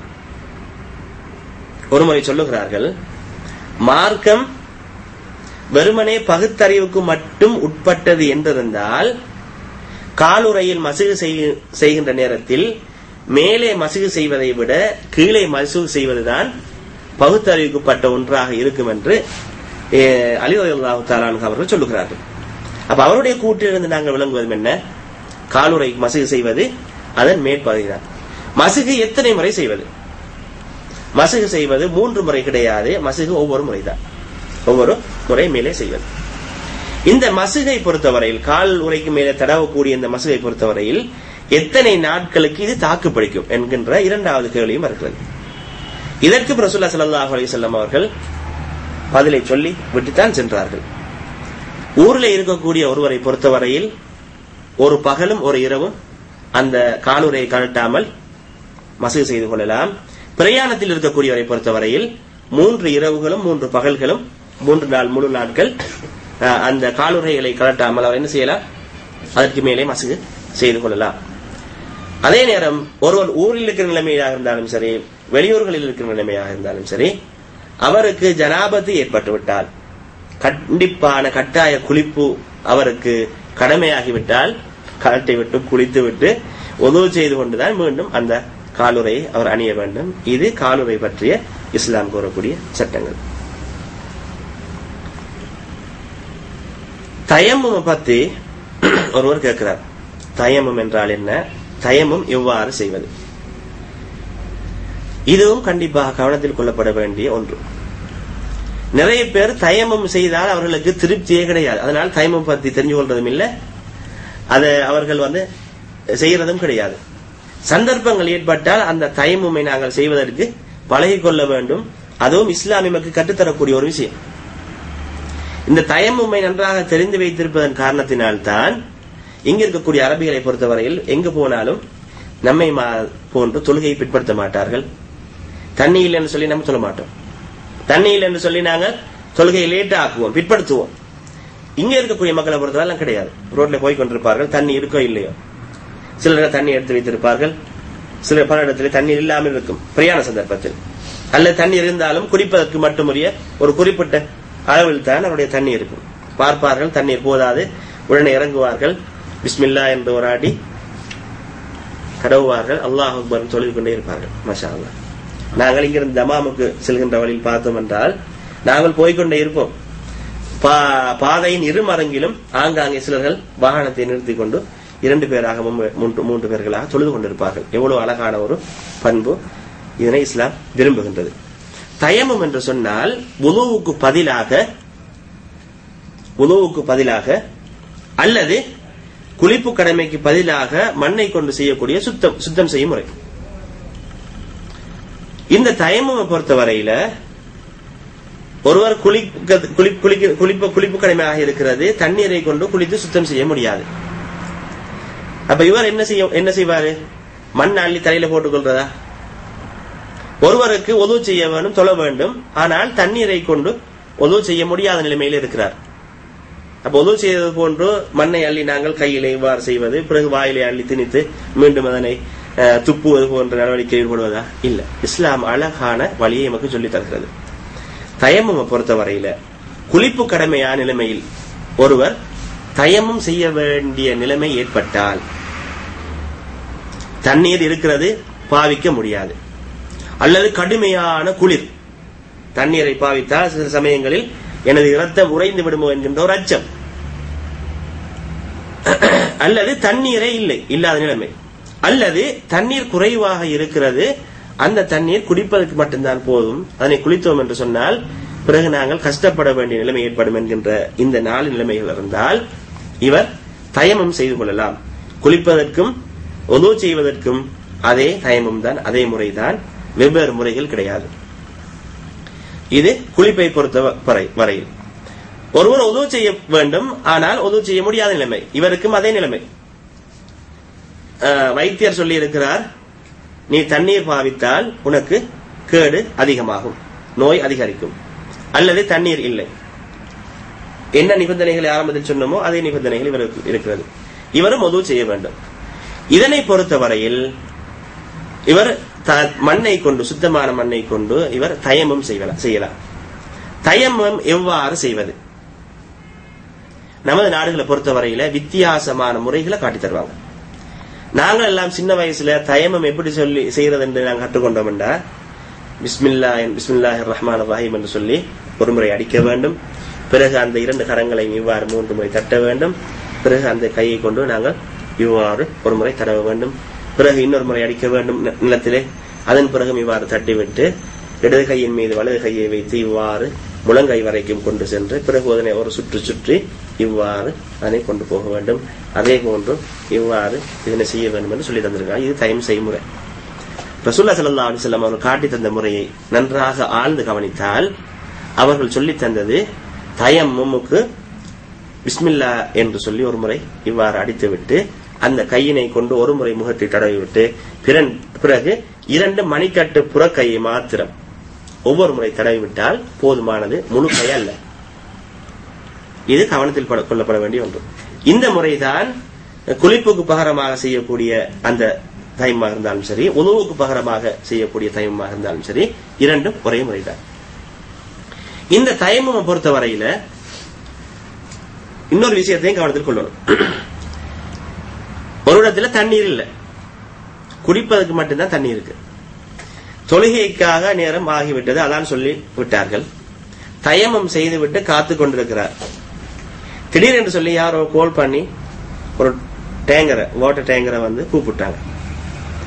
ஒருமுறை சொல்லுகிறார்கள் மார்க்கம் வெறுமனே பகுத்தறிவுக்கு மட்டும் உட்பட்டது என்றிருந்தால் காலுறையில் மசுகு செய்ய- செய்கின்ற நேரத்தில் மேலே மசுகு செய்வதை விட கீழே மசுகு செய்வதுதான் பகுத்தறிவுக்குப்பட்ட ஒன்றாக இருக்கும் என்று அஹ், அலி ரலியல்லாஹு தஆலா அன்ஹு அவர்கள் சொல்லுகிறார்கள் அப்ப அவருடைய கூட்டிலிருந்து நாங்கள் விளங்குவது என்ன காலுறை மசுகு செய்வது அதன் மேற்பகுதிதான் மசுகு எத்தனை முறை செய்வது மசுகு செய்வது மூன்று முறை கிடையாது மசுகு ஒவ்வொரு முறைதான் ஒவ்வொரு முறை மேலே செய்வது இந்த மசுகை பொறுத்தவரையில் கால் உரைக்கு மேலே தடவக்கூடிய இந்த மசுகை பொறுத்தவரையில் எத்தனை நாட்களுக்கு இது தாக்கு பிடிக்கும் என்கின்ற இரண்டாவது கேள்வியும் இருக்கிறது இதற்கு ரசூல்லா ஸல்லல்லாஹு அலைஹி வஸல்லம் அவர்கள் பதிலை சொல்லி விட்டுத்தான் சென்றார்கள் ஊரில் இருக்கக்கூடிய ஒருவரை பொறுத்தவரையில் ஒரு பகலும் ஒரு இரவும் அந்த காலுரையை கழட்டாமல் மசூது செய்து கொள்ளலாம் பிரயாணத்தில் இருக்கக்கூடியவரை பொறுத்தவரையில் மூன்று இரவுகளும் மூன்று பகல்களும் மூன்று நாள் முழு நாட்கள் அஹ், அந்த காலுரைகளை கழட்டாமல் அவர் என்ன செய்யலாம் அதற்கு மேலே மசூது செய்து கொள்ளலாம் அதே நேரம் ஒருவர் ஊரில் இருக்கிற நிலைமையாக இருந்தாலும் சரி வெளியூர்களில் இருக்கிற நிலைமையாக இருந்தாலும் சரி அவருக்கு ஜனாபத்து ஏற்பட்டு விட்டால் கண்டிப்பான கட்டாய குளிப்பு அவருக்கு கடமையாகிவிட்டால் கழட்டி விட்டு குளித்து விட்டு உதவு செய்து கொண்டுதான் மீண்டும் அந்த காலுரையை அவர் அணிய வேண்டும் இது காலுரை பற்றிய இஸ்லாம் கூறக்கூடிய சட்டங்கள் தயம்மும் பத்தி ஒருவர் கேட்கிறார் தயம்மும் என்றால் என்ன தயம்மும் எவ்வாறு செய்வது இதுவும் கண்டிப்பாக கவனத்தில் கொள்ளப்பட வேண்டிய ஒன்று நிறைய பேர் தயமம் செய்தால் அவர்களுக்கு திருப்தியே கிடையாது அதனால் தயமம் பத்தி தெரிஞ்சு கொள்றதும் இல்லை அதை அவர்கள் வந்து செய்யறதும் கிடையாது சந்தர்ப்பங்கள் ஏற்பட்டால் அந்த தயமுமை நாங்கள் செய்வதற்கு பழகிக் கொள்ள வேண்டும் அதுவும் இஸ்லாம் நமக்கு கற்றுத்தரக்கூடிய ஒரு விஷயம் இந்த தயமுமை நன்றாக தெரிந்து வைத்திருப்பதன் காரணத்தினால்தான் இங்க இருக்கக்கூடிய அரபிகளை பொறுத்தவரையில் எங்கு போனாலும் நம்மை மா- போன்று தொழுகையை பிற்படுத்த மாட்டார்கள் தண்ணி இல்லைன்னு சொல்லி நம்ம சொல்ல மாட்டோம் தண்ணி இல்லைன்னு சொல்லி நாங்கள் தொழுகையை லேட்டா ஆக்குவோம் பிற்படுத்துவோம் இங்க இருக்கக்கூடிய மக்களை பொறுத்தவரை கிடையாது ரோட்ல போய் கொண்டிருப்பார்கள் தண்ணி இருக்கோ இல்லையோ சிலர் தண்ணி எடுத்து வைத்திருப்பார்கள் சில பல இடத்துல தண்ணீர் இல்லாமல் இருக்கும் பிரயாண சந்தர்ப்பத்தில் அல்லது தண்ணீர் இருந்தாலும் குடிப்பதற்கு மட்டுமுரிய ஒரு குறிப்பிட்ட அளவில் தான் அவருடைய தண்ணீர் இருக்கும் பார்ப்பார்கள் தண்ணீர் போதாது உடனே இறங்குவார்கள் பிஸ்மில்லா என்று ஒரு அடி கடவுவார்கள் அல்லாஹ் அக்பர் சொல்லிக் கொண்டே இருப்பார்கள் மஷா அல்லாஹ் நாங்கள் இங்கிருந்து தமாமுக்கு செல்கின்ற வழியில் பார்த்தோம் என்றால் நாங்கள் போய்க்கொண்டே இருப்போம் பா- பாதையின் இருமரங்கிலும் ஆங்காங்கே சிலர்கள் வாகனத்தை நிறுத்திக் கொண்டு இரண்டு பேராகவும் மூன்று மூன்று பேர்களாக தொழுது கொண்டிருப்பார்கள் எவ்வளவு அழகான ஒரு பண்பு இதனை இஸ்லாம் விரும்புகின்றது தயமம் என்று சொன்னால் உணவுக்கு பதிலாக உணவுக்கு பதிலாக அல்லது குளிப்பு கடமைக்கு பதிலாக மண்ணை கொண்டு செய்யக்கூடிய சுத்தம் சுத்தம் செய்யும் முறை இந்த தயமமை பொறுத்தவரையில ஒருவர் குளிக்க குளி- குளிக்க- குளிப்பு குளிப்பு கடமையாக இருக்கிறது தண்ணீரை கொண்டு குளித்து சுத்தம் செய்ய முடியாது அப்ப இவர் என்ன செய்ய என்ன செய்வாரு மண் அள்ளி தலையில போட்டுக் கொள்றதா ஒருவருக்கு உதவு செய்ய வேண்டும் தொழ வேண்டும் ஆனால் தண்ணீரை கொண்டு உதவு செய்ய முடியாத நிலைமையில் இருக்கிறார் அப்ப உதவு செய்வது போன்று மண்ணை அள்ளி நாங்கள் கையிலே இவ்வாறு செய்வது பிறகு வாயிலை அள்ளி திணித்து மீண்டும் அதனை அஹ், துப்புவது போன்ற நடவடிக்கை ஈடுபடுவதா இல்ல இஸ்லாம் அழகான வழியை நமக்கு சொல்லித் தருகிறது தயமம் பொறுத்தவரையில குளிப்பு கடமையான நிலைமையில் ஒருவர் தயமம் செய்ய வேண்டிய நிலைமை ஏற்பட்டால் தண்ணீர் இருக்கிறது பாவிக்க முடியாது அல்லது கடுமையான குளிர் தண்ணீரை பாவித்தால் சில சமயங்களில் எனது இரத்தம் உறைந்து விடுமோ என்கின்ற ஒரு அச்சம் அல்லது தண்ணீரே இல்லை இல்லாத நிலைமை அல்லது தண்ணீர் குறைவாக இருக்கிறது அந்த தண்ணீர் குடிப்பதற்கு மட்டும்தான் போதும் அதனை குளித்தோம் என்று சொன்னால் பிறகு நாங்கள் கஷ்டப்பட வேண்டிய நிலைமை ஏற்படும் என்கின்ற இந்த நாலு நிலைமைகள் இருந்தால் இவர் தயமம் செய்து கொள்ளலாம் குளிப்பதற்கும் உதவு செய்வதற்கும் அதே தயமம் தான் அதே முறைதான் வெவ்வேறு முறைகள் கிடையாது இது குளிப்பை பொறுத்த வரை வரையில் ஒருவர் உதவு செய்ய வேண்டும் ஆனால் உதவு செய்ய முடியாத நிலைமை இவருக்கும் அதே நிலைமை அஹ், வைத்தியர் சொல்லி இருக்கிறார் நீ தண்ணீர் பாவித்தால் உனக்கு கேடு அதிகமாகும் நோய் அதிகரிக்கும் அல்லது தண்ணீர் இல்லை என்ன நிபந்தனைகளை ஆரம்பத்தில் சொன்னோமோ அதே நிபந்தனைகள் இவருக்கு இருக்கிறது இவரும் உதவு செய்ய வேண்டும் இதனை பொறுத்தவரையில் இவர் த- மண்ணை கொண்டு சுத்தமான மண்ணை கொண்டு இவர் தயமம் செய்வல- செய்யலாம் தயமம் எவ்வாறு செய்வது நமது நாடுகளை பொறுத்தவரையில வித்தியாசமான முறைகளை காட்டித் தருவாங்க நாங்கள் எல்லாம் சின்ன வயசுல தயமம் எப்படி சொல்லி செய்யறது என்று நாங்கள் கற்றுக்கொண்டோம் என்றா பிஸ்மில்லா பிஸ்மில்லாஹ் ரஹ்மான் ரஹீம் என்று சொல்லி ஒரு முறை அடிக்க வேண்டும் பிறகு அந்த இரண்டு கரங்களை இவ்வாறு மூன்று முறை தட்ட வேண்டும் பிறகு அந்த கையை கொண்டு நாங்கள் இவ்வாறு ஒரு முறை தடவ வேண்டும் பிறகு இன்னொரு முறை அடிக்க வேண்டும் நி- நிலத்திலே அதன் பிறகும் இவ்வாறு தட்டிவிட்டு இடது கையின் மீது வலது கையை வைத்து இவ்வாறு முழங்கை வரைக்கும் கொண்டு சென்று பிறகு அதனை ஒரு சுற்று சுற்றி இவ்வாறு அதனை கொண்டு போக வேண்டும் அதே போன்று இவ்வாறு இதனை செய்ய வேண்டும் என்று சொல்லி தந்திருக்காங்க இது தயம் செய்முறை ரசூல்லா ஸல்லல்லாஹு அலைஹி வஸல்லம் அவர்கள் காட்டி தந்த முறையை நன்றாக ஆழ்ந்து கவனித்தால் அவர்கள் சொல்லித் தந்தது தயம்முமுக்கு பிஸ்மில்லா என்று சொல்லி ஒரு முறை இவ்வாறு அடித்துவிட்டு அந்த கையினை கொண்டு ஒரு முறை முகத்தை தடவிவிட்டு பிறன்- பிறகு இரண்டு மணிக்கட்டு புறக்கையை மாத்திரம் ஒவ்வொரு முறை தடவிவிட்டால் போதுமானது முழு கை அல்ல இது கவனத்தில் பட- கொள்ளப்பட வேண்டிய ஒன்று இந்த முறைதான் குளிப்புக்கு பகரமாக செய்யக்கூடிய அந்த தைமாக இருந்தாலும் சரி உணவுக்கு பகரமாக செய்யக்கூடிய தைமமாக இருந்தாலும் சரி இரண்டும் ஒரே முறைதான் இந்த தயமமை பொறுத்தவரையில இன்னொரு விஷயத்தையும் கவனத்தில் கொள்ளணும் ஒரு இடத்துல தண்ணீர் இல்லை குடிப்பதற்கு மட்டும்தான் தண்ணி இருக்கு தொழுகைக்காக நேரம் ஆகிவிட்டது அதான் சொல்லி விட்டார்கள் தயமம் செய்துவிட்டு காத்து கொண்டிருக்கிறார் திடீரென்று சொல்லி யாரோ கோல் பண்ணி ஒரு டேங்கரை வாட்டர் டேங்கரை வந்து கூப்பிட்டாங்க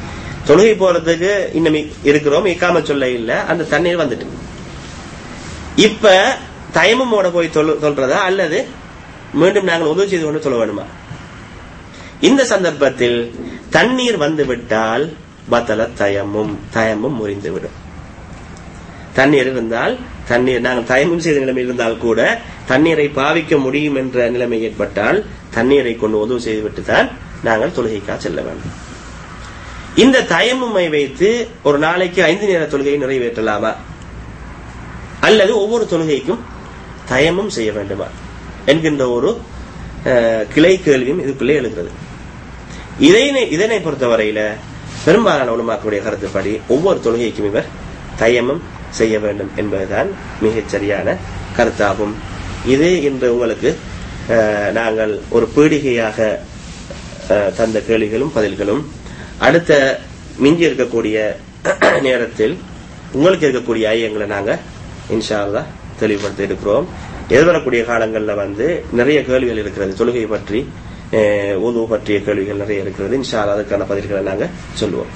தொழுகை போறதுக்கு இன்னும் இ- இருக்கிறோம் இக்காம சொல்ல இல்ல அந்த தண்ணீர் வந்துட்டு இப்ப தயமமோட போய் தொல்- சொல்றதா அல்லது மீண்டும் நாங்கள் உதவி செய்து கொண்டு சொல்ல வேணுமா இந்த சந்தர்ப்பத்தில் தண்ணீர் வந்து விட்டால் பத்தல தயமும் தயமும் முறிந்துவிடும் தண்ணீர் இருந்தால் தண்ணீர் நாங்கள் தயமும் செய்த நிலைமை இருந்தால் கூட தண்ணீரை பாவிக்க முடியும் என்ற நிலைமை ஏற்பட்டால் தண்ணீரை கொண்டு உதவு செய்துவிட்டு தான் நாங்கள் தொழுகைக்காக செல்ல வேண்டும் இந்த தயமுமை வைத்து ஒரு நாளைக்கு ஐந்து நேர தொழுகையை நிறைவேற்றலாமா அல்லது ஒவ்வொரு தொழுகைக்கும் தயமும் செய்ய வேண்டுமா என்கின்ற ஒரு அஹ், கிளை கேள்வியும் இதுக்குள்ளே எழுகிறது இதனை இதனை பொறுத்தவரையில பெரும்பாலான உலமாக்களுடைய கருத்துப்படி ஒவ்வொரு தொழுகைக்கும் இவர் தயமம் செய்ய வேண்டும் என்பதுதான் மிகச் சரியான கருத்தாகும் இது இன்று உங்களுக்கு அஹ், நாங்கள் ஒரு பீடிகையாக அஹ், தந்த கேள்விகளும் பதில்களும் அடுத்த மிஞ்சி இருக்கக்கூடிய நேரத்தில் உங்களுக்கு இருக்கக்கூடிய ஐயங்களை நாங்க இன்ஷா அல்லாஹ் தெளிவுபடுத்த இருக்கிறோம் எதிர்வரக்கூடிய காலங்கள்ல வந்து நிறைய கேள்விகள் இருக்கிறது தொழுகை பற்றி அஹ், உது பற்றிய கேள்விகள் நிறைய இருக்கிறது இன்ஷா அல்லாஹ் அதுக்கான பதில்களை நாங்க சொல்லுவோம்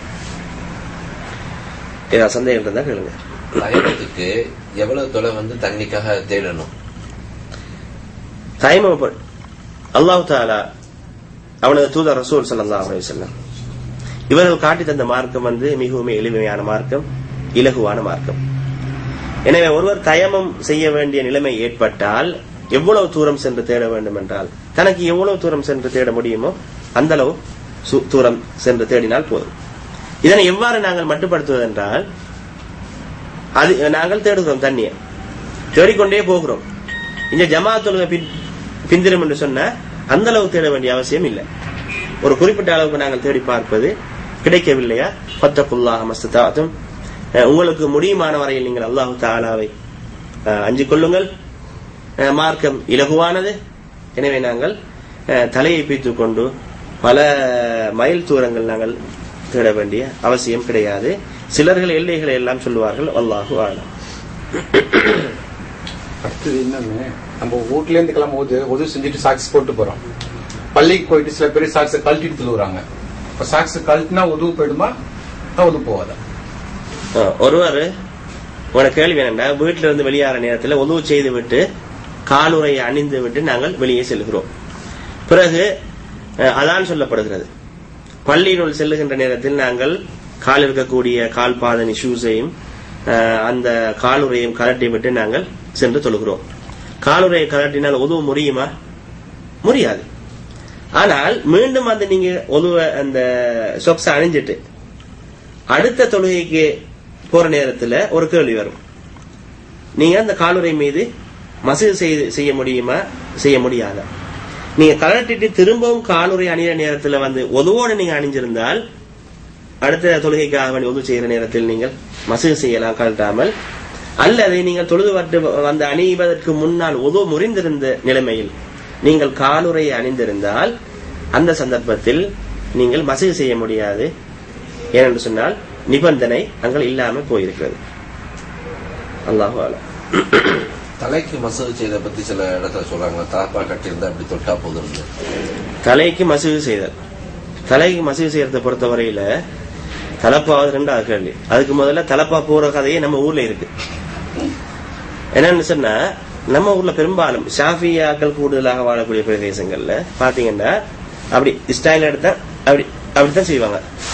ஏதாவது சந்தேகம் இருந்தா கேளுங்க பயணத்துக்கு எவ்வளவு தொலை வந்து தண்ணிக்காக தேடணும் தயமம் அல்லாஹ் தாலா அவனது தூதர் ரசூல் ஸல்லல்லாஹு அலைஹி வஸல்லம் இவர்கள் காட்டி தந்த மார்க்கம் வந்து மிகவும் எளிமையான மார்க்கம் இலகுவான மார்க்கம் எனவே ஒருவர் தயமம் செய்ய வேண்டிய நிலைமை ஏற்பட்டால் எவ்வளவு தூரம் சென்று தேட வேண்டும் என்றால் தனக்கு எவ்வளவு தூரம் சென்று தேட முடியுமோ அந்த அளவு சு- தூரம் சென்று தேடினால் போதும் இதனை எவ்வாறு நாங்கள் மட்டுப்படுத்துவது என்றால் அது நாங்கள் தேடுகிறோம் தண்ணியை தேடிக்கொண்டே போகிறோம் இந்த ஜமாத் தொழுகை பின் பிந்திரும் என்று சொன்ன அந்த அளவு தேட வேண்டிய அவசியம் இல்லை ஒரு குறிப்பிட்ட அளவுக்கு நாங்கள் தேடி பார்ப்பது கிடைக்கவில்லையா பத்தக்குல்லாஹ் மஸ்தாத்தும் உங்களுக்கு முடியுமான வரையில் நீங்கள் அல்லாஹு தாலாவை அஹ், அஞ்சிக் கொள்ளுங்கள் அஹ், மார்க்கம் இலகுவானது எனவே நாங்கள் அஹ், தலையை பிய்த்துக் கொண்டு பல மைல் தூரங்கள் நாங்கள் தேட வேண்டிய அவசியம் கிடையாது சிலர்கள் எல்லைகளை எல்லாம் சொல்லுவார்கள் அல்லாஹு ஆலம் அடுத்தது என்னன்னு நம்ம வீட்ல இருந்து கிளம்பும் போது உதவி செஞ்சுட்டு சாக்ஸ் போட்டு போறோம் பள்ளிக்கு போயிட்டு சில பேர் சாக்ஸை கழட்டிட்டு தொழுவுறாங்க இப்ப சாக்ஸ் கழட்டினா உதவு போயிடுமா உதவு போகாதா அஹ், ஒருவர் உனக்கு கேள்வி என்னன்னா வீட்டில இருந்து வெளியேற நேரத்தில் உதவு செய்து விட்டு காலுறையை அணிந்து விட்டு நாங்கள் வெளியே செல்கிறோம் பிறகு அஹ், அதான் சொல்லப்படுகிறது பள்ளியினுள் செல்லுகின்ற நேரத்தில் நாங்கள் கால் இருக்கக்கூடிய கால் பாதனி ஷூஸையும் அஹ், அந்த காலுறையும் கலட்டி விட்டு நாங்கள் சென்று தொழுகிறோம் காலுறையை கலட்டினால் உதவு முடியுமா முடியாது ஆனால் மீண்டும் அந்த நீங்க உதவ அந்த சொக்ஸ அணிஞ்சிட்டு அடுத்த தொழுகைக்கு போற நேரத்துல ஒரு கேள்வி வரும் நீங்க அந்த காலுறை மீது மசூது செய்து செய்ய முடியுமா செய்ய முடியாதா நீங்க கலட்டிட்டு திரும்பவும் காலுறை அணிகிற நேரத்துல வந்து ஒதுவோடு நீங்க அணிஞ்சிருந்தால் அடுத்த தொழுகைக்காக வேண்டி ஒது செய்கிற நேரத்தில் நீங்கள் மசூது செய்யலாம் கழட்டாமல் அல்லது நீங்கள் தொழுது வட்டு வந்து அணிவதற்கு முன்னால் உதவு முறிந்திருந்த நிலைமையில் நீங்கள் காலுறையை அணிந்திருந்தால் அந்த சந்தர்ப்பத்தில் நீங்கள் மசூது செய்ய முடியாது ஏனென்று சொன்னால் நிபந்தனை அங்கே இல்லாமல் போயிருக்கிறது அல்லாஹு ஆலம் தலைக்கு மசூது செய்த பத்தி சில இடத்துல சொல்றாங்க தாப்பா கட்டியிருந்தா அப்படி தொட்டா போதும்னு தலைக்கு மசூது செய்தல் தலைக்கு மசூது செய்யறதை பொறுத்தவரையில தலப்பாவது ரெண்டாவது கேள்வி அதுக்கு முதல்ல தலப்பா போற கதையே நம்ம ஊர்ல இருக்கு என்னன்னு சொன்னா நம்ம ஊர்ல பெரும்பாலும் ஷாஃபியாக்கள் கூடுதலாக வாழக்கூடிய பிரதேசங்கள்ல பாத்தீங்கன்னா அப்படி ஸ்டைல் எடுத்தா அப்படி அப்படித்தான் செய்வாங்க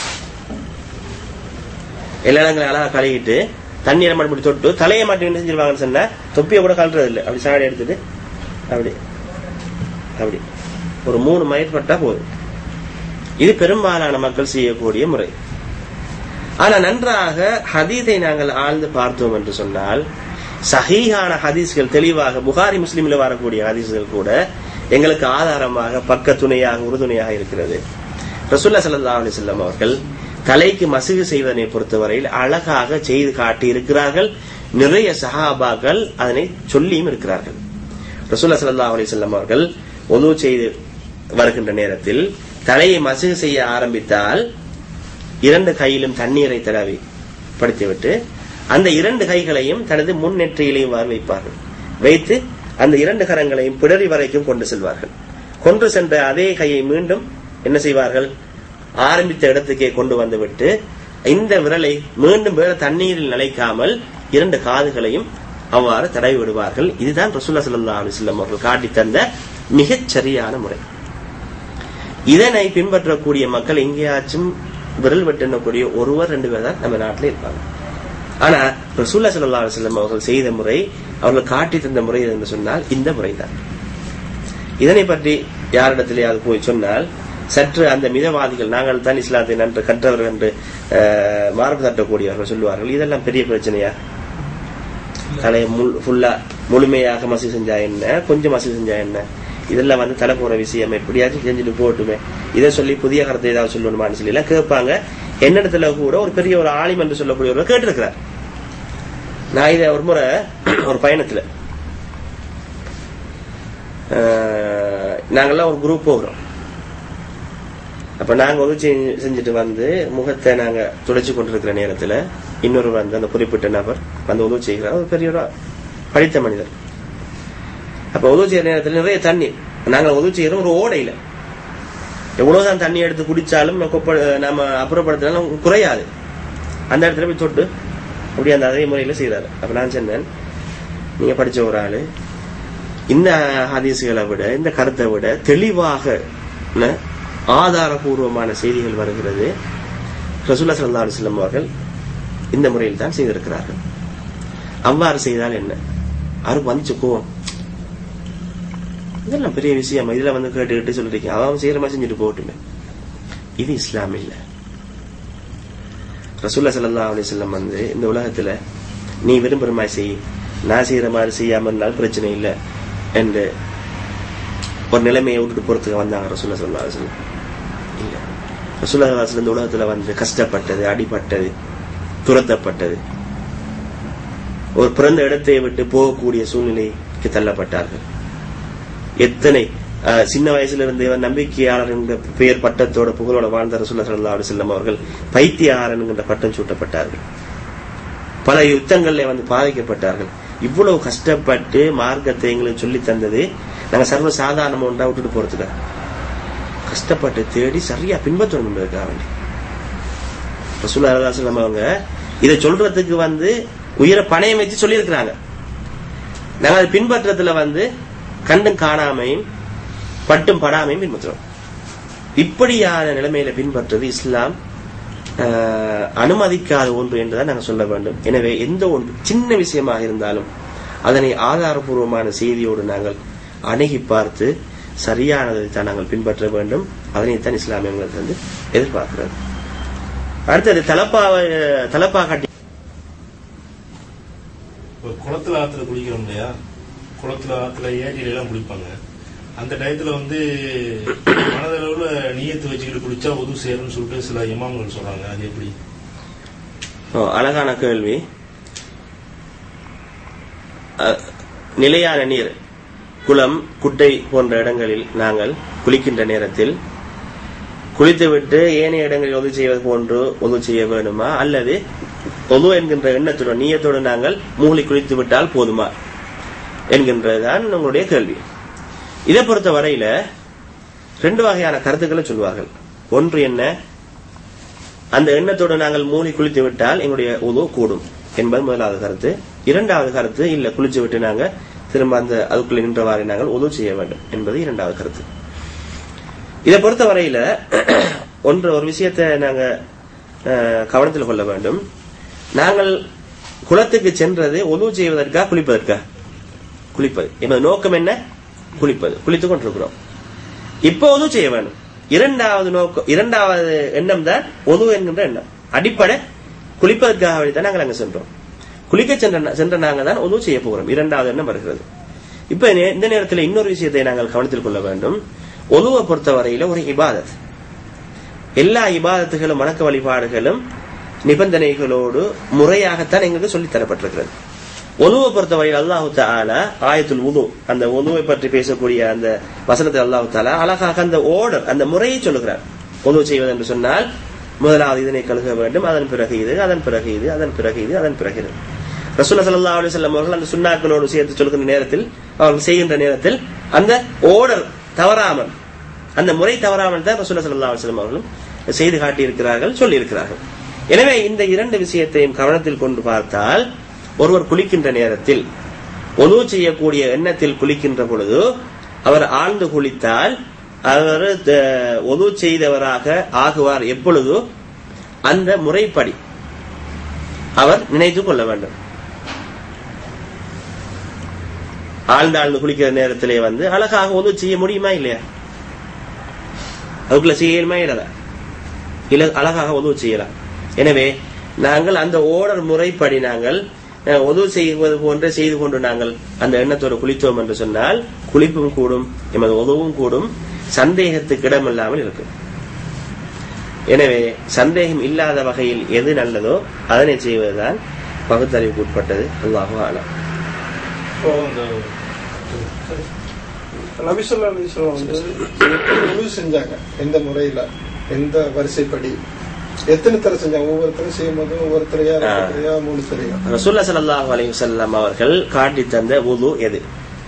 எல்லா இடங்களையும் அழகா கழுவிட்டு தண்ணீரை மட்டும் இப்படி தொட்டு தலையை மாட்டி என்ன செஞ்சிருவாங்கன்னு சொன்னா தொப்பியை கூட கழட்டுறது இல்லை அப்படி சாடி எடுத்துட்டு அப்படி அப்படி ஒரு மூணு மைல் பட்டா போதும் இது பெரும்பாலான மக்கள் செய்யக்கூடிய முறை ஆனா நன்றாக ஹதீஸை நாங்கள் ஆழ்ந்து பார்த்தோம் என்று சொன்னால் சஹீஹான ஹதீஸ்கள் தெளிவாக புகாரி முஸ்லிமில் வரக்கூடிய ஹதீஸ்கள் கூட எங்களுக்கு ஆதாரமாக பக்க துணையாக உறுதுணையாக இருக்கிறது ரசூல்லா ஸல்லல்லாஹு அலைஹி வஸல்லம் அவர்கள் தலைக்கு மசுகு செய்வதனை பொறுத்தவரையில் அழகாக செய்து காட்டி இருக்கிறார்கள் நிறைய சஹாபாக்கள் அதனை சொல்லியும் இருக்கிறார்கள் ரசூல்லா ஸல்லல்லாஹு அலைஹி வஸல்லம் அவர்கள் ஒது செய்து வருகின்ற நேரத்தில் தலையை மசுகு செய்ய ஆரம்பித்தால் இரண்டு கையிலும் தண்ணீரை தடவி படுத்திவிட்டு அந்த இரண்டு கைகளையும் தனது முன் நெற்றியிலையும் வார் வைப்பார்கள் வைத்து அந்த இரண்டு கரங்களையும் பிடரி வரைக்கும் கொண்டு செல்வார்கள் கொண்டு சென்ற அதே கையை மீண்டும் என்ன செய்வார்கள் ஆரம்பித்த இடத்துக்கே கொண்டு வந்துவிட்டு இந்த விரலை மீண்டும் வேற தண்ணீரில் நிலைக்காமல் இரண்டு காதுகளையும் அவ்வாறு தடவி விடுவார்கள் இதுதான் ரசூல்லா ஸல்லல்லாஹு அலைஹி வஸல்லம் அவர்கள் காட்டி தந்த மிகச் சரியான முறை இதனை பின்பற்றக்கூடிய மக்கள் எங்கேயாச்சும் விரல் வெட்டக்கூடிய ஒருவர் ரெண்டு பேர் தான் நம்ம நாட்டில் இருப்பாங்க ஆனா ரசூல்லா ஸல்லல்லாஹு அலைஹி வஸல்லம் அவர்கள் செய்த முறை அவர்கள் காட்டி தந்த முறை என்று சொன்னால் இந்த முறைதான் இதனை பற்றி யாரிடத்திலேயாவது போய் சொன்னால் சற்று அந்த மிதவாதிகள் நாங்கள் தான் இஸ்லாத்தை நன்று கற்றவர்கள் என்று அஹ், மார்பு தட்டக்கூடியவர்கள் சொல்லுவார்கள் இதெல்லாம் பெரிய பிரச்சனையா தலையை ஃபுல்லா முழுமையாக மசி செஞ்சா என்ன கொஞ்சம் மசி செஞ்சா என்ன இதெல்லாம் வந்து தலை போற விஷயம் எப்படியாச்சும் செஞ்சுட்டு போட்டுமே இதை சொல்லி புதிய கருத்தை ஏதாவது சொல்லணுமான்னு சொல்லி எல்லாம் கேட்பாங்க என்னிடத்துல கூட ஒரு பெரிய ஒரு ஆலிம் என்று சொல்லக்கூடியவர் கேட்டிருக்கிறார் நான் இதை ஒரு முறை ஒரு பயணத்துல அஹ், நாங்கெல்லாம் ஒரு குரூப் போகிறோம் அப்ப நாங்க உதவி செஞ்சு- செஞ்சுட்டு வந்து முகத்தை நாங்க துடைச்சு கொண்டிருக்கிற நேரத்துல இன்னொரு வந்து அந்த குறிப்பிட்ட நபர் வந்து உதவி செய்கிறார் ஒரு பெரிய ஒரு படித்த மனிதர் அப்ப உதவி செய்யற நேரத்துல நிறைய தண்ணி நாங்க உதவி செய்யறோம் ஒரு ஓடையில எவ்வளவுதான் தண்ணி எடுத்து குடிச்சாலும் கொப்ப நம்ம அப்புறப்படுத்தினாலும் குறையாது அந்த இடத்துல போய் தொட்டு அப்படி அந்த அதே முறையில செய்யறாரு அப்ப நான் சொன்னேன் நீங்க படிச்ச ஒரு ஆளு இந்த ஹதீசுகளை விட இந்த கருத்தை விட தெளிவாக ன, ஆதாரபூர்வமான செய்திகள் வருகிறது ரசூல்லா ஸல்லல்லாஹு அலைஹி வஸல்லம் அவர்கள் இந்த முறையில் தான் செய்திருக்கிறார்கள் அவ்வாறு செய்தால் என்ன அவருக்கு வந்துச்சு கோவம் இதெல்லாம் பெரிய விஷயம் இதுல வந்து கேட்டு கேட்டு சொல்லிட்டு அவன் செய்யற மாதிரி செஞ்சுட்டு போகட்டுமே இது இஸ்லாம் இல்ல ரசூல்லா ஸல்லல்லாஹு அலைஹி வஸல்லம் வந்து இந்த உலகத்துல நீ விரும்புற மாதிரி செய் நான் செய்யற மாதிரி செய்யாம இருந்தாலும் பிரச்சனை இல்லை என்று ஒரு நிலைமையை விட்டுட்டு போறதுக்கு வந்தாங்க ரசூல்லா ஸல்லல்லாஹு அலைஹி வஸல்லம் இல்ல ரசூல்லா ஸல்லல்லாஹு அலைஹி வஸல்லம் இந்த உலகத்துல வந்து கஷ்டப்பட்டது அடிபட்டது துரத்தப்பட்டது ஒரு பிறந்த இடத்தை விட்டு போகக்கூடிய சூழ்நிலைக்கு தள்ளப்பட்டார்கள் எத்தனை அஹ், சின்ன வயசுல இருந்து இவன் நம்பிக்கையாளர் என்ற பெயர் பட்டத்தோட புகழோட வாழ்ந்த ரசூல்லா ஸல்லல்லாஹு அலைஹி வஸல்லம் அவர்கள் பைத்தியகாரன் என்ற பட்டம் சூட்டப்பட்டார்கள் பல யுத்தங்கள்ல வந்து பாதிக்கப்பட்டார்கள் இவ்வளவு கஷ்டப்பட்டு மார்க்கத்தை எங்களுக்கு சொல்லி தந்தது நாங்க சர்வ சாதாரண ஒன்றா விட்டுட்டு போறதுக்கா கஷ்டப்பட்டு தேடி சரியா பின்பற்றணும் என்பதற்காக வேண்டி ரசூல்லா ஸல்லல்லாஹு அலைஹி வஸல்லம் அவங்க இதை சொல்றதுக்கு வந்து உயிரை பணையம் வச்சு சொல்லியிருக்கிறாங்க நாங்க அதை பின்பற்றதுல வந்து கண்டும் காணாமையும் பட்டும் படாமையும் பின்பற்றுறோம் இப்படியான நிலைமையில பின்பற்றுறது இஸ்லாம் ஆஹ், அனுமதிக்காத ஒன்று என்றுதான் நாங்கள் சொல்ல வேண்டும் எனவே எந்த ஒன்று சின்ன விஷயமாக இருந்தாலும் அதனை ஆதாரபூர்வமான செய்தியோடு நாங்கள் அணுகி பார்த்து சரியானதை தான் நாங்கள் பின்பற்ற வேண்டும் அதனைத்தான் இஸ்லாம் எங்களுக்கு வந்து எதிர்பார்க்கிறது அடுத்தது தலப்பாவை தலப்பா கட்டி இப்போ குளத்துல ஆத்துல குளிக்கிறோம் இல்லையா குளத்துல ஆத்துல ஏரியில எல்லாம் குளிப்பாங்க அந்த டயத்துல வந்து மனதளவுல நீயத்து வச்சுக்கிட்டு குளிச்சா உது சேரும்னு சொல்லிட்டு சில இமாம்கள் சொல்றாங்க அது எப்படி ஓ, அழகான கேள்வி அஹ், நிலையான நீர் குளம் குட்டை போன்ற இடங்களில் நாங்கள் குளிக்கின்ற நேரத்தில் குளித்துவிட்டு ஏனைய இடங்களில் உதவி செய்வது போன்று உதவி செய்ய வேண்டுமா அல்லது ஒது என்கின்ற எண்ணத்துடன் நீயத்தோடு நாங்கள் மூழ்கி குளித்து விட்டால் போதுமா என்கின்றதுதான் உங்களுடைய கேள்வி இதை பொறுத்த வரையில ரெண்டு வகையான கருத்துக்களை சொல்வார்கள் ஒன்று என்ன அந்த எண்ணத்தோடு நாங்கள் மூழ்கி குளித்து விட்டால் எங்களுடைய உது கூடும் என்பது முதலாவது கருத்து இரண்டாவது கருத்து இல்ல குளிச்சு விட்டு நாங்க திரும்ப அந்த அதுக்குள்ள நின்றவாறு நாங்கள் உதவு செய்ய வேண்டும் என்பது இரண்டாவது கருத்து இதை பொறுத்த வரையில ஒன்று ஒரு விஷயத்தை நாங்க அஹ், கவனத்தில் கொள்ள வேண்டும் நாங்கள் குளத்துக்கு சென்றது உதவு செய்வதற்கா குளிப்பதற்கா குளிப்பது என்பது நோக்கம் என்ன குளிப்பது குளித்துக் கொண்டிருக்கிறோம் இப்போ உதவு செய்ய வேண்டும் இரண்டாவது நோக்கம் இரண்டாவது எண்ணம் தான் உதவு என்கின்ற எண்ணம் அடிப்படை குளிப்பதற்காக வேண்டித்தான் நாங்கள் அங்க சென்றோம் குளிக்க சென்ற சென்ற நாங்க தான் உதவு செய்ய போகிறோம் இரண்டாவது எண்ணம் வருகிறது இப்ப நே- இந்த நேரத்தில் இன்னொரு விஷயத்தை நாங்கள் கவனத்தில் கொள்ள வேண்டும் ஒதுவை பொறுத்தவரையில ஒரு இபாதத் எல்லா இபாதத்துகளும் வணக்க வழிபாடுகளும் நிபந்தனைகளோடு முறையாகத்தான் எங்களுக்கு சொல்லித் தரப்பட்டிருக்கிறது ஒதுவை பொறுத்தவரையில் அல்லாஹு தாலா ஆயத்துல் உது அந்த ஒதுவை பற்றி பேசக்கூடிய அந்த வசனத்தை அல்லாஹு தாலா அழகாக அந்த ஓர்டர் அந்த முறையை சொல்லுகிறார் ஒது செய்வது என்று சொன்னால் முதலாவது இதனை கழுக வேண்டும் அதன் பிறகு இது அதன் பிறகு இது அதன் பிறகு இது அதன் பிறகு இது ரசூல்லா ஸல்லல்லாஹு அலைஹி வஸல்லம் அவர்கள் அந்த சுன்னாக்களோடு சேர்த்து சொல்கின்ற நேரத்தில் அவர்கள் செய்கின்ற நேரத்தில் அந்த ஓர்டர் தவறாமல் அந்த முறை தவறாமல் தான் ரசூல்லா ஸல்லல்லாஹு அலைஹி வஸல்லம் அவர்களும் செய்து காட்டியிருக்கிறார்கள் சொல்லியிருக்கிறார்கள் எனவே இந்த இரண்டு விஷயத்தையும் கவனத்தில் கொண்டு பார்த்தால் ஒருவர் குளிக்கின்ற நேரத்தில் ஒது செய்யக்கூடிய எண்ணத்தில் குளிக்கின்ற பொழுது அவர் ஆழ்ந்து குளித்தால் அவர் ஒது செய்தவராக ஆகுவார் எப்பொழுது அந்த முறைப்படி அவர் நினைத்துக் கொள்ள வேண்டும் ஆழ்ந்து ஆழ்ந்து குளிக்கிற நேரத்திலே வந்து அழகாக ஒது செய்ய முடியுமா இல்லையா அதுக்குள்ள செய்யணுமா இல்லதா இல்ல அழகாக உதவு செய்யலாம் எனவே நாங்கள் அந்த ஓடர் முறைப்படி நாங்கள் அஹ், உதவு செய்வது போன்ற செய்து கொண்டு நாங்கள் அந்த எண்ணத்தோடு குளித்தோம் என்று சொன்னால் குளிப்பும் கூடும் எமது உதவும் கூடும் சந்தேகத்துக்கு இடமில்லாமல் இருக்கும் எனவே சந்தேகம் இல்லாத வகையில் எது நல்லதோ அதனை செய்வதுதான் பகுத்தறிவுக்கு உட்பட்டது அல்லாஹு ஆலம் இப்போ இந்த நபிசுல்லா அலிஸ்லாம் வந்து எப்படி உதவி செஞ்சாங்க எந்த முறையில எந்த வரிசைப்படி எத்தனை தடவை செஞ்சாங்க ஒவ்வொருத்தரும் செய்யும் போது ஒவ்வொருத்தரையா ரெண்டு தடவையா மூணு தடவையா ரசூல்லா ஸல்லல்லாஹு அலைஹி வஸல்லம் அவர்கள் காட்டி தந்த வுது எது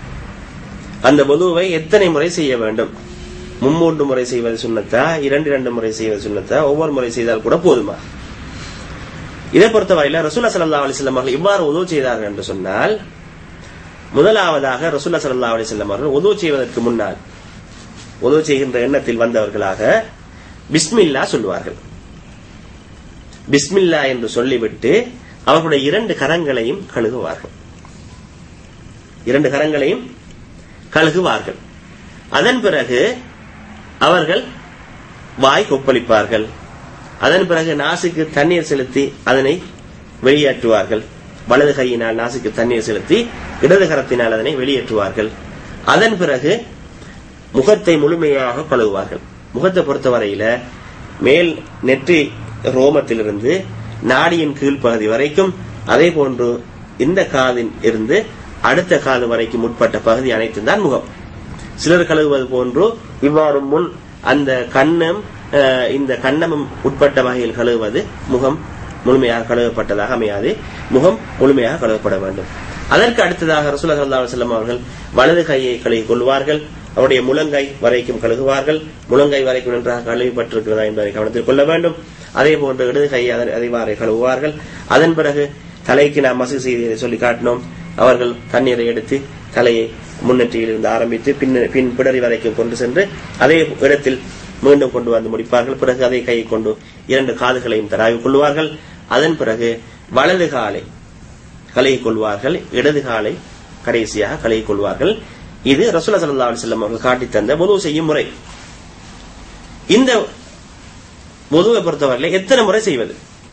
அந்த வுதுவை எத்தனை முறை செய்ய வேண்டும் மும்மூன்று முறை செய்வது சுன்னத்தா இரண்டு இரண்டு முறை செய்வது சுன்னத்தா ஒவ்வொரு முறை செய்தால் கூட போதுமா இதை பொறுத்தவரையில ரசூல்லா ஸல்லல்லாஹு அலைஹி வஸல்லம் அவர்கள் இவ்வாறு உதவு செய்தார்கள் என்று சொன்னால் முதலாவதாக ரசூல்லா ஸல்லல்லாஹு அலைஹி வஸல்லம் அவர்கள் உதவு செய்வதற்கு முன்னால் உதவு செய்கின்ற எண்ணத்தில் வந்தவர்களாக பிஸ்மில்லா சொல்லுவார்கள் பிஸ்மில்லா என்று சொல்லிவிட்டு அவர்களுடைய இரண்டு கரங்களையும் கழுகுவார்கள் இரண்டு கரங்களையும் கழுகுவார்கள் அதன் பிறகு அவர்கள் வாய் கொப்பளிப்பார்கள் அதன் பிறகு நாசுக்கு தண்ணீர் செலுத்தி அதனை வெளியேற்றுவார்கள் வலது கையினால் நாசுக்கு தண்ணீர் செலுத்தி இடது கரத்தினால் அதனை வெளியேற்றுவார்கள் அதன் பிறகு முகத்தை முழுமையாக கழுவுவார்கள் முகத்தை பொறுத்தவரையில மேல் நெற்றி ரோமத்திலிருந்து நாடியின் கீழ்ப்பகுதி வரைக்கும் அதே போன்று இந்த காதின் இருந்து அடுத்த காது வரைக்கும் உட்பட்ட பகுதி அனைத்தும் தான் முகம் சிலர் கழுவுவது போன்று இவ்வாறு முன் அந்த கண்ணம் அஹ், இந்த கண்ணமும் உட்பட்ட வகையில் கழுவுவது முகம் முழுமையாக கழுவப்பட்டதாக அமையாது முகம் முழுமையாக கழுவப்பட வேண்டும் அதற்கு அடுத்ததாக ரசூலுல்லாஹி ஸல்லல்லாஹு அலைஹி வஸல்லம் அவர்கள் வலது கையை கழுவிக் கொள்வார்கள் அவருடைய முழங்கை வரைக்கும் கழுகுவார்கள் முழங்கை வரைக்கும் நன்றாக கழுவிப்பட்டிருக்கிறதா என்பதை கவனத்தில் கொள்ள வேண்டும் அதே போன்று இடது கையை அதன் அதிவாரை கழுவுவார்கள் அதன் பிறகு தலைக்கு நாம் மசு செய்தியை சொல்லி காட்டினோம் அவர்கள் தண்ணீரை எடுத்து தலையை முன்னெற்றியில் இருந்து ஆரம்பித்து பின் பின் பிடரி வரைக்கும் கொண்டு சென்று அதே இடத்தில் மீண்டும் கொண்டு வந்து முடிப்பார்கள் பிறகு அதே கையை கொண்டு இரண்டு காதுகளையும் தராவிக் கொள்வார்கள் அதன் பிறகு வலது காலை கழுகிக் கொள்வார்கள் இடது காலை கடைசியாக கழுகிக் கொள்வார்கள் இது ரசூலுல்லாஹி ஸல்லல்லாஹு அலைஹி வஸல்லம் அவர்கள் காட்டித் தந்த வுது செய்யும் முறை இந்த வுதுவை பொறுத்தவரையில் எத்தனை முறை செய்வது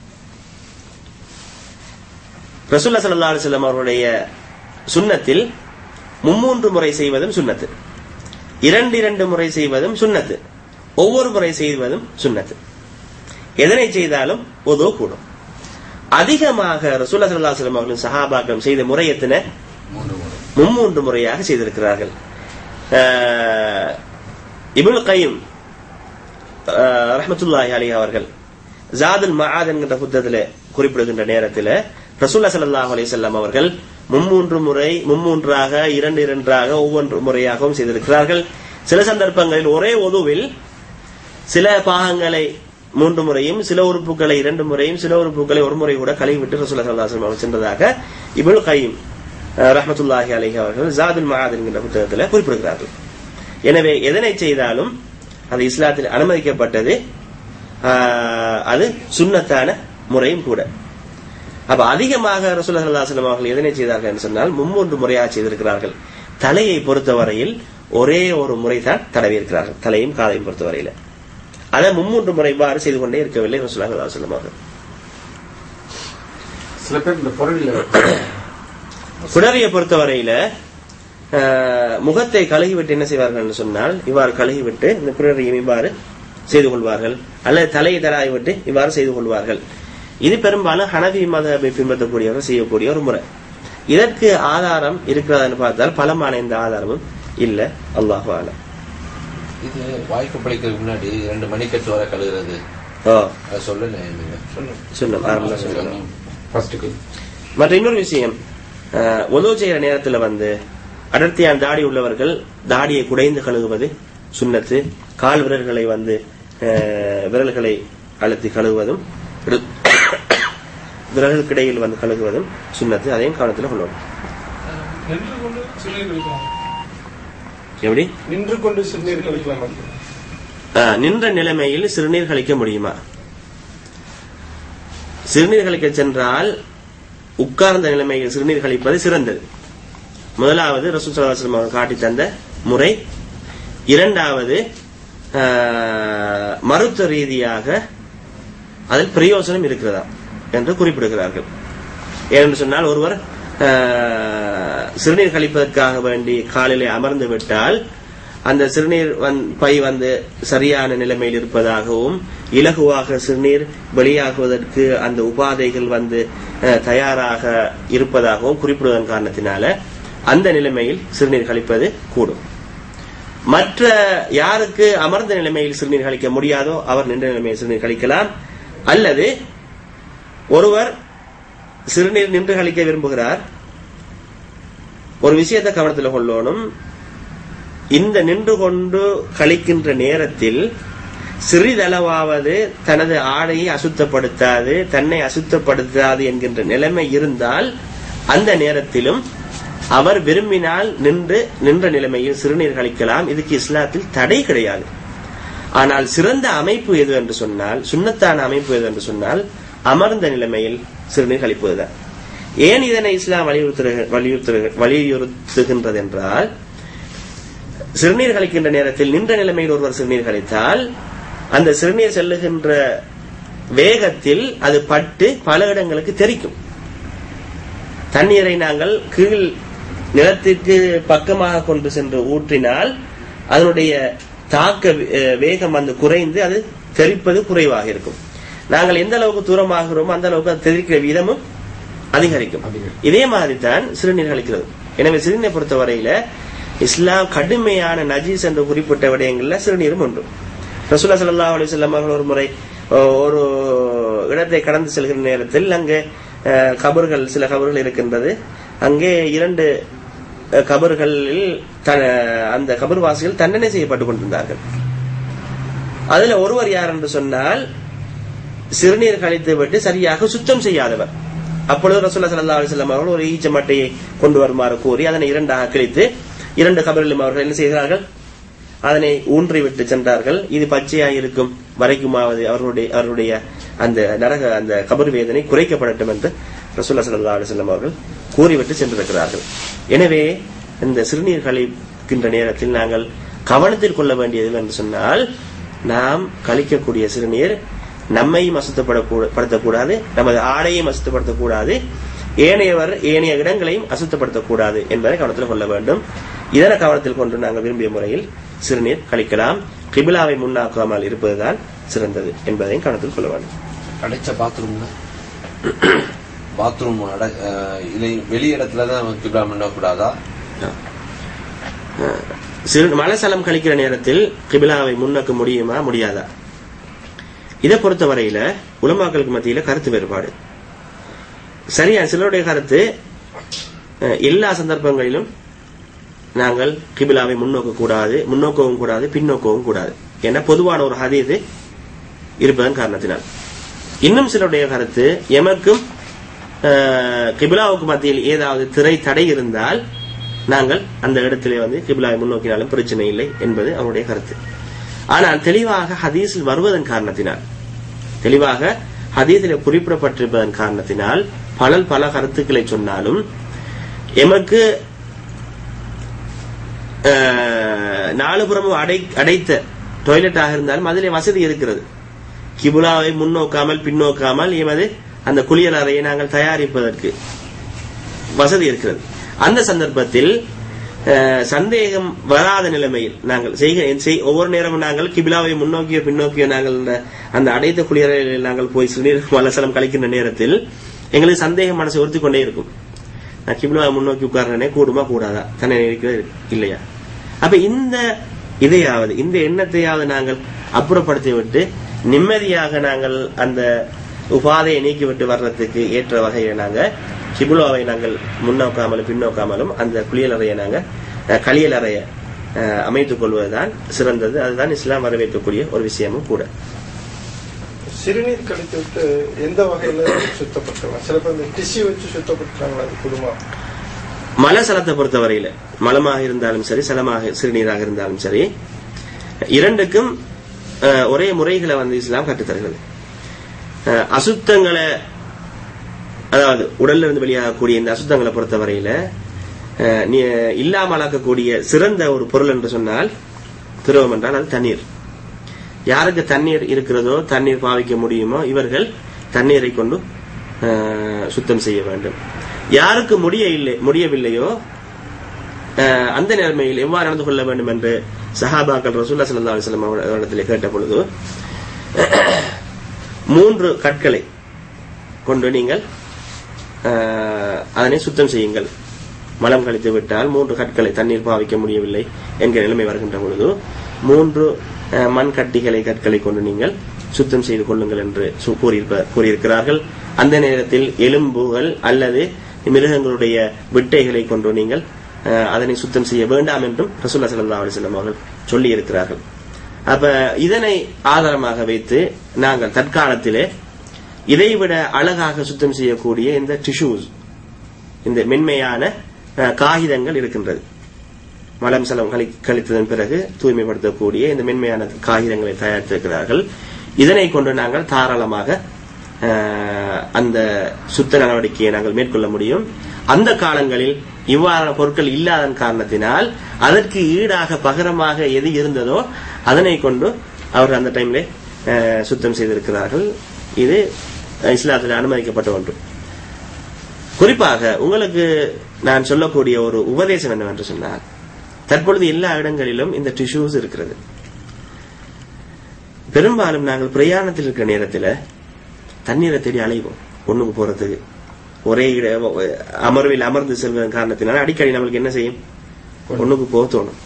ரசூல்லா ஸல்லல்லாஹு அலைஹி வஸல்லம் அவருடைய சுன்னத்தில் மும்மூன்று முறை செய்வதும் சுன்னத்து இரண்டு இரண்டு முறை செய்வதும் சுன்னத்து ஒவ்வொரு முறை செய்வதும் சுன்னத்து எதனை செய்தாலும் உதவு கூடும் அதிகமாக ரசூல்லா ஸல்லல்லாஹு அலைஹி வஸல்லம் அவர்களும் சஹாபாக்களும் செய்த முறை எத்தனை மூன்று முறை மும்மூன்று முறையாக செய்திருக்கிறார்கள் ஆஹ், இப்னு கையும் ரஹமத்துல்லாஹி அலி அவர்கள் ஜாதுல் மஆத் என்கின்ற புத்தகத்தில் குறிப்பிடுகின்ற நேரத்தில் ரசூல்லா ஸல்லல்லாஹு அலைஹி வஸல்லம் அவர்கள் மும்மூன்று முறை மும்மூன்றாக இரண்டு இரண்டாக ஒவ்வொன்று முறையாகவும் செய்திருக்கிறார்கள் சில சந்தர்ப்பங்களில் ஒரே ஒதுவில் சில பாகங்களை மூன்று முறையும் சில உறுப்புகளை இரண்டு முறையும் சில உறுப்புகளை ஒரு முறை கூட கழுவிவிட்டு ரசூல்லா ஸல்லல்லாஹு அலைஹி வஸல்லம் சென்றதாக இப்னு கையும் ரஹமத்துல்லாஹி அலைஹி அவர்கள் ஜாதுல் மஆத் என்கின்ற புத்தகத்தில் குறிப்பிடுகிறார்கள் எனவே எதனை செய்தாலும் அது இஸ்லாத்தில் அனுமதிக்கப்பட்டது ஆஹ், அது சுன்னத்தான முறையும் கூட அப்ப அதிகமாக ரசூலுல்லாஹி ஸல்லல்லாஹு அலைஹி வஸல்லம் அவர்கள் எதனை செய்தார்கள் என்று சொன்னால் மும்மூன்று முறையாக செய்திருக்கிறார்கள் தலையை பொறுத்தவரையில் ஒரே ஒரு முறை தான் தடவி இருக்கிறார்கள் தலையும் காதையும் பொறுத்தவரையில அதை மும்மூன்று முறை இவ்வாறு செய்து கொண்டே இருக்கவில்லை ரசூலுல்லாஹி ஸல்லல்லாஹு அலைஹி வஸல்லம் அவர்கள் சில பேர் இந்த பொருளில் பிடரியை பொறுத்தவரையில ஆஹ், முகத்தை கழுகிவிட்டு என்ன செய்வார்கள் என்று சொன்னால் இவ்வாறு கழுகிவிட்டு இந்த பிடரியும் இவ்வாறு செய்து கொள்வார்கள் அல்லது தலையை தராய் விட்டு இவ்வாறு செய்து கொள்வார்கள் இது பெரும்பாலும் ஹனவி மதபை பின்பற்றக்கூடியவர்கள் செய்யக்கூடிய ஒரு முறை இதற்கு ஆதாரம் இருக்கிறதான்னு பார்த்தால் பலமான இந்த ஆதாரமும் இல்ல அல்லாஹு ஆலம் இது வாய்க்கு பழிக்கிறதுக்கு முன்னாடி ரெண்டு மணிக்கட்டு வரை கழுகுறது ஓ அதை சொல்ல நினைவுங்க சொன்னோம் ஆரம்பம் சொன்னோம் ஃபர்ஸ்ட்டுக்கு மற்ற இன்னொரு விஷயம் உதவு செய்யற நேரத்துல வந்து அடர்த்தியான தாடி உள்ளவர்கள் தாடியை குடைந்து கழுகுவது சுன்னத்து கால் விரல்களை வந்து அஹ், விரல்களை அழுத்தி கழுவுவதும் இரு- விரல்களுக்கு இடையில் வந்து கழுகுவதும் சுண்ணத்து அதையும் கவனத்தில் கொள்ளணும் நின்று கொண்டு சிறுநீர் கழிக்கலாம் எப்படி நின்று கொண்டு சிறுநீர் கழிக்கலாம் ஆஹ், நின்ற நிலைமையில் சிறுநீர் கழிக்க முடியுமா சிறுநீர் கழிக்க சென்றால் உட்கார்ந்த நிலைமையில் சிறுநீர் கழிப்பது சிறந்தது முதலாவது ரசூல் ஸல்லல்லாஹு அலைஹி வஸல்லம் அவர்கள் காட்டி தந்த முறை இரண்டாவது ஆஹ், மருத்துவ ரீதியாக அதில் பிரயோசனம் இருக்கிறதா என்று குறிப்பிடுகிறார்கள் ஏனென்று சொன்னால் ஒருவர் ஆஹ், சிறுநீர் கழிப்பதற்காக வேண்டி காலிலே அமர்ந்து விட்டால் அந்த சிறுநீர் வந்- பை வந்து சரியான நிலைமையில் இருப்பதாகவும் இலகுவாக சிறுநீர் வெளியாகுவதற்கு அந்த உபாதைகள் வந்து அஹ், தயாராக இருப்பதாகவும் குறிப்பிடுவதன் காரணத்தினால அந்த நிலைமையில் சிறுநீர் கழிப்பது கூடும் மற்ற யாருக்கு அமர்ந்த நிலைமையில் சிறுநீர் கழிக்க முடியாதோ அவர் நின்ற நிலைமையில் சிறுநீர் கழிக்கலாம் அல்லது ஒருவர் சிறுநீர் நின்று கழிக்க விரும்புகிறார் ஒரு விஷயத்தை கவனத்தில் கொள்ளணும் இந்த நின்று கொண்டு கழிக்கின்ற நேரத்தில் சிறிதளவாவது தனது ஆடையை அசுத்தப்படுத்தாது தன்னை அசுத்தப்படுத்தாது என்கின்ற நிலைமை இருந்தால் அந்த நேரத்திலும் அவர் விரும்பினால் நின்று நின்ற நிலைமையில் சிறுநீர் கழிக்கலாம் இதுக்கு இஸ்லாத்தில் தடை கிடையாது ஆனால் சிறந்த அமைப்பு எது என்று சொன்னால் சுண்ணத்தான அமைப்பு எது என்று சொன்னால் அமர்ந்த நிலைமையில் சிறுநீர் கழிப்பதுதான் ஏன் இதனை இஸ்லாம் வலியுறுத்து வலியுறுத்து வலியுறுத்துகின்றது என்றால் சிறுநீர் கழிக்கின்ற நேரத்தில் நின்ற நிலைமையில் ஒருவர் சிறுநீர் கழித்தால் அந்த சிறுநீர் செல்லுகின்ற வேகத்தில் அது பட்டு பல இடங்களுக்கு தெரிக்கும் தண்ணீரை நாங்கள் கீழ் நிலத்திற்கு பக்கமாக கொண்டு சென்று ஊற்றினால் அதனுடைய தாக்க அஹ், வேகம் வந்து குறைந்து அது தெரிப்பது குறைவாக இருக்கும் நாங்கள் எந்த அளவுக்கு தூரமாகிறோமோ அந்த அளவுக்கு அது தெரிக்கிற வீதமும் அதிகரிக்கும் இதே மாதிரி தான் சிறுநீர் கழிக்கிறது எனவே சிறுநீரை பொறுத்தவரையில இஸ்லாம் கடுமையான நஜீஸ் என்று குறிப்பிட்ட விடயங்கள்ல சிறுநீரும் ஒன்று ரசூல்லா ஸல்லல்லாஹு அலைஹி வஸல்லம் அவர்கள் ஒரு முறை அஹ், ஒரு இடத்தை கடந்து செல்கிற நேரத்தில் அங்கே அஹ், கபர்கள் சில கபர்கள் இருக்கின்றது அங்கே இரண்டு அஹ், கபர்களில் த- அந்த கபர்வாசிகள் தண்டனை செய்யப்பட்டுக் கொண்டிருந்தார்கள் அதுல ஒருவர் யார் என்று சொன்னால் சிறுநீர் கழித்து விட்டு சரியாக சுத்தம் செய்யாதவர் அப்பொழுது ரசூல்லா ஸல்லல்லாஹு அலைஹி வஸல்லம் அவர்கள் ஒரு ஈச்ச மட்டையை கொண்டு வருமாறு கூறி அதனை இரண்டாக கிழித்து இரண்டு கபரிலும் அவர்கள் என்ன செய்கிறார்கள் அதனை ஊன்றி விட்டு சென்றார்கள் இது பச்சையாக இருக்கும் வரைக்குமாவது அவர்களுடைய அவருடைய அந்த நரக அந்த கபர் வேதனை குறைக்கப்படட்டும் என்று ரசூல்லா ஸல்லல்லாஹு அலைஹி வஸல்லம் அவர்கள் கூறிவிட்டு சென்றிருக்கிறார்கள் எனவே இந்த சிறுநீர் கழிக்கின்ற நேரத்தில் நாங்கள் கவனத்தில் கொள்ள வேண்டியது என்று சொன்னால் நாம் கழிக்கக்கூடிய சிறுநீர் நம்மையும் அசுத்தப்படுத்தக்கூடாது நமது ஆடையும் அசுத்தப்படுத்தக்கூடாது ஏனையவர் ஏனைய இடங்களையும் அசுத்தப்படுத்தக்கூடாது என்பதை கவனத்தில் கொள்ள வேண்டும் இதனை கவனத்தில் கொண்டு நாங்கள் விரும்பிய முறையில் சிறுநீர் கழிக்கலாம் கிபிலாவை முன்னாக்காமல் இருப்பதுதான் சிறந்தது என்பதையும் கவனத்தில் கொள்ள வேண்டும் அடைச்ச பாத்ரூம்ல பாத்ரூம் அடை அஹ், இலை வெளி இடத்துல தான் கிப்லா பண்ணக்கூடாதா சிறு மலசலம் கழிக்கிற நேரத்தில் கிபிலாவை முன்னக்க முடியுமா முடியாதா இதை பொறுத்தவரையில உலமாக்களுக்கு மத்தியில கருத்து வேறுபாடு சரியா சிலருடைய கருத்து அஹ், எல்லா சந்தர்ப்பங்களிலும் நாங்கள் கிபிலாவை முன்னோக்க கூடாது முன்னோக்கவும் கூடாது பின்னோக்கவும் கூடாது என பொதுவான ஒரு ஹதீது இருப்பதன் காரணத்தினால் இன்னும் சிலருடைய கருத்து எமக்கும் அஹ், கிபிலாவுக்கு மத்தியில் ஏதாவது திரை தடை இருந்தால் நாங்கள் அந்த இடத்திலே வந்து கிபிலாவை முன்னோக்கினாலும் பிரச்சனை இல்லை என்பது அவருடைய கருத்து ஆனால் தெளிவாக ஹதீஸில் வருவதன் காரணத்தினால் தெளிவாக ஹதீஸில் குறிப்பிடப்பட்டிருப்பதன் காரணத்தினால் பலர் பல கருத்துக்களை சொன்னாலும் எமக்கு அஹ், நாலுபுறமும் அடை அடைத்த டாய்லெட்டாக இருந்தாலும் அதிலே வசதி இருக்கிறது கிபுலாவை முன்னோக்காமல் பின்னோக்காமல் எமது அந்த குளியல் அறையை நாங்கள் தயாரிப்பதற்கு வசதி இருக்கிறது அந்த சந்தர்ப்பத்தில் அஹ், சந்தேகம் வராத நிலைமையில் நாங்கள் செய்க செய்- ஒவ்வொரு நேரமும் நாங்கள் கிபிலாவை முன்னோக்கியோ பின்னோக்கியோ நாங்கள் இந்த- அந்த அடைத்த குளியலையில் நாங்கள் போய் சிறுநீர் மலசலம் கழிக்கின்ற நேரத்தில் எங்களுக்கு சந்தேகம் மனசை உறுத்தி கொண்டே இருக்கும் நான் கிபிலாவை முன்னோக்கி உட்கார்றேனே கூடுமா கூடாதா தன்னை இருக்கிறது இல்லையா அப்ப இந்த இதையாவது இந்த எண்ணத்தையாவது நாங்கள் அப்புறப்படுத்தி விட்டு நிம்மதியாக நாங்கள் அந்த உபாதையை நீக்கிவிட்டு வர்றதுக்கு ஏற்ற வகையில் நாங்க கிபுலாவை நாங்கள் முன்னோக்காமலும் பின்னோக்காமலும் அந்த குளியலறையை நாங்க அஹ், கலியலறையை அஹ், அமைத்துக் கொள்வதுதான் சிறந்தது அதுதான் இஸ்லாம் வரவேற்கக்கூடிய ஒரு விஷயமும் கூட சிறுநீர் கழித்து விட்டு எந்த வகையில சுத்தப்படுத்தலாம் சில பேர் இந்த டிஷ்யூ வச்சு சுத்தப்படுத்துறாங்களா அது குடுமா மலசலத்தை பொறுத்தவரையில மலமாக இருந்தாலும் சரி சலமாக சிறுநீராக இருந்தாலும் சரி இரண்டுக்கும் அஹ், ஒரே முறைகளை வந்து இஸ்லாம் கற்றுத்தருகிறது அஹ், அசுத்தங்களை அதாவது உடல்ல இருந்து வெளியாகக்கூடிய இந்த அசுத்தங்களை பொறுத்தவரையில அஹ், நீ இல்லாமலாக்கக்கூடிய சிறந்த ஒரு பொருள் என்று சொன்னால் திரவம் என்றால் அது தண்ணீர் யாருக்கு தண்ணீர் இருக்கிறதோ தண்ணீர் பாவிக்க முடியுமோ இவர்கள் தண்ணீரை கொண்டு அஹ், சுத்தம் செய்ய வேண்டும் யாருக்கு முடிய இல்லை முடியவில்லையோ அஹ், அந்த நிலைமையில் எவ்வாறு நடந்து கொள்ள வேண்டும் என்று சஹாபாக்கள் ரசூல்லா ஸல்லல்லாஹு அலைஹி வஸல்லம் அவரிடத்தில் கேட்ட பொழுது மூன்று கற்களை கொண்டு நீங்கள் அஹ், அதனை சுத்தம் செய்யுங்கள் மலம் கழித்து விட்டால் மூன்று கற்களை தண்ணீர் பாவிக்க முடியவில்லை என்கிற நிலைமை வருகின்ற பொழுது மூன்று அஹ், மண் கட்டிகளை கற்களை கொண்டு நீங்கள் சுத்தம் செய்து கொள்ளுங்கள் என்று சு- கூறியிருப்ப- கூறியிருக்கிறார்கள் அந்த நேரத்தில் எலும்புகள் அல்லது மிருகங்களுடைய விட்டைகளை கொண்டு நீங்கள் அஹ், அதனை சுத்தம் செய்ய வேண்டாம் என்றும் ரசூல்லா ஸல்லல்லாஹு அலைஹி வஸல்லம் அவர்கள் சொல்லி இருக்கிறார்கள் அப்ப இதனை ஆதாரமாக வைத்து நாங்கள் தற்காலத்திலே இதைவிட அழகாக சுத்தம் செய்யக்கூடிய இந்த டிஷ்யூஸ் இந்த மென்மையான அஹ், காகிதங்கள் இருக்கின்றது மலம் சலம் கழி கழித்ததன் பிறகு தூய்மைப்படுத்தக்கூடிய இந்த மென்மையான காகிதங்களை தயாரித்திருக்கிறார்கள் இதனை கொண்டு நாங்கள் தாராளமாக அஹ், அந்த சுத்த நடவடிக்கையை நாங்கள் மேற்கொள்ள முடியும் அந்த காலங்களில் இவ்வாறான பொருட்கள் இல்லாத காரணத்தினால் அதற்கு ஈடாக பகரமாக எது இருந்ததோ அதனை கொண்டு அவர் அந்த டைம்ல அஹ், சுத்தம் செய்திருக்கிறார்கள் இது இஸ்லாத்தில் அனுமதிக்கப்பட்ட ஒன்று குறிப்பாக உங்களுக்கு நான் சொல்லக்கூடிய ஒரு உபதேசம் என்னவென்று சொன்னால் தற்பொழுது எல்லா இடங்களிலும் இந்த டிஷ்யூஸ் இருக்கிறது பெரும்பாலும் நாங்கள் பிரயாணத்தில் இருக்கிற நேரத்தில் தண்ணீரை தேடி அலைவோம் ஒண்ணுக்கு போறதுக்கு ஒரே இட அமர்வில் அமர்ந்து செல்வதன் காரணத்தினால அடிக்கடி நம்மளுக்கு என்ன செய்யும் ஒண்ணுக்கு போக தோணும்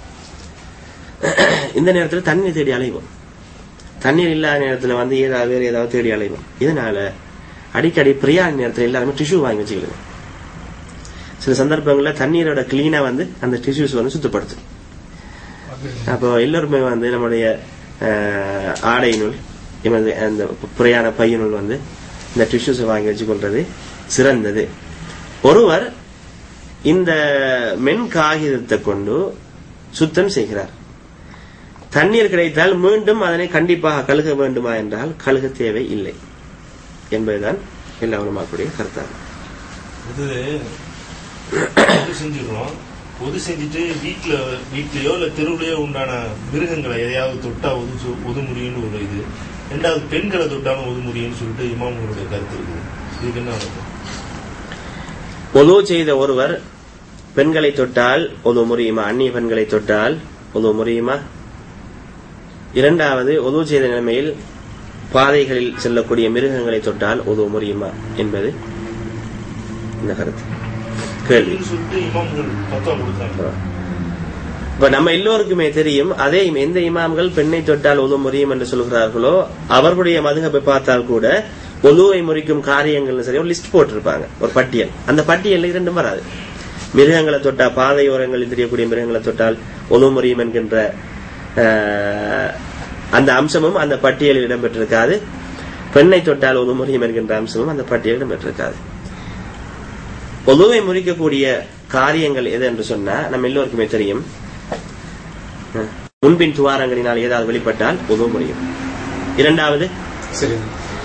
இந்த நேரத்தில் தண்ணீர் தேடி அலைவோம் தண்ணீர் இல்லாத நேரத்தில் வந்து ஏதாவது வேற ஏதாவது தேடி அலைவோம் இதனால அடிக்கடி பிரயாண நேரத்தில் எல்லாருமே டிஷ்யூ வாங்கி வச்சுக்கிறது சில சந்தர்ப்பங்களில் தண்ணீரோட கிளீனா வந்து அந்த டிஷ்யூஸ் வந்து சுத்தப்படுத்தும் அப்போ எல்லோருமே வந்து நம்முடைய அஹ், ஆடையினுள் எமது அந்த பிரயாண பையனுள் வந்து இந்த டிஷ்யூஸை வாங்கி வச்சுக்கொள்றது சிறந்தது ஒருவர் இந்த மென் காகிதத்தை கொண்டு சுத்தம் செய்கிறார் தண்ணீர் கிடைத்தால் மீண்டும் அதனை கண்டிப்பாக கழுக வேண்டுமா என்றால் கழுக தேவை இல்லை என்பதுதான் எல்லா உலமாக்குடைய கருத்தாகும் இது பொது செஞ்சிடுறோம் பொது செஞ்சுட்டு வீட்டுல வீட்லயோ இல்ல தெருவுலயோ உண்டான மிருகங்களை எதையாவது தொட்டா ஒது சு- ஒது முடியும்னு ஒரு இது ரெண்டாவது பெண்களை தொட்டாலும் ஒது முடியும்னு சொல்லிட்டு இமாம்களுடைய கருத்து இருக்குது இதுக்கு என்ன அர்த்தம் ஒது செய்த ஒருவர் பெண்களை தொட்டால் ஒது முறியுமா அந்நிய பெண்களை தொட்டால் ஒது முறியுமா இரண்டாவது ஒது செய்த நிலைமையில் பாதைகளில் செல்லக்கூடிய மிருகங்களை தொட்டால் ஒது முறியுமா என்பது இந்த கருத்து கேள்வி அப்படின்னு சொல்லிட்டு இமாம்கள் பத்தம் கொடுத்தாங்க இப்ப நம்ம எல்லோருக்குமே தெரியும் அதே எந்த இமாம்கள் பெண்ணை தொட்டால் ஒது முறியும் என்று சொல்கிறார்களோ அவர்களுடைய மதுகப்பை பார்த்தால் கூட ஒதுவை முறிக்கும் காரியங்கள் சரி ஒரு லிஸ்ட் போட்டிருப்பாங்க ஒரு பட்டியல் அந்த பட்டியல்ல இரண்டும் வராது மிருகங்களை தொட்டா பாதை ஓரங்களில் தெரியக்கூடிய மிருகங்களை தொட்டால் ஒது முறியும் என்கின்ற ஆஹ், அந்த அம்சமும் அந்த பட்டியலில் இடம்பெற்றிருக்காது பெண்ணை தொட்டால் ஒது முறியும் என்கின்ற அம்சமும் அந்த பட்டியலில் இடம்பெற்றிருக்காது ஒதுவை முறிக்கக்கூடிய காரியங்கள் எது என்று சொன்னா நம்ம எல்லோருக்குமே தெரியும் அஹ், முன்பின் துவாரங்களினால் ஏதாவது வெளிப்பட்டால் உதவ முடியும் இரண்டாவது சரி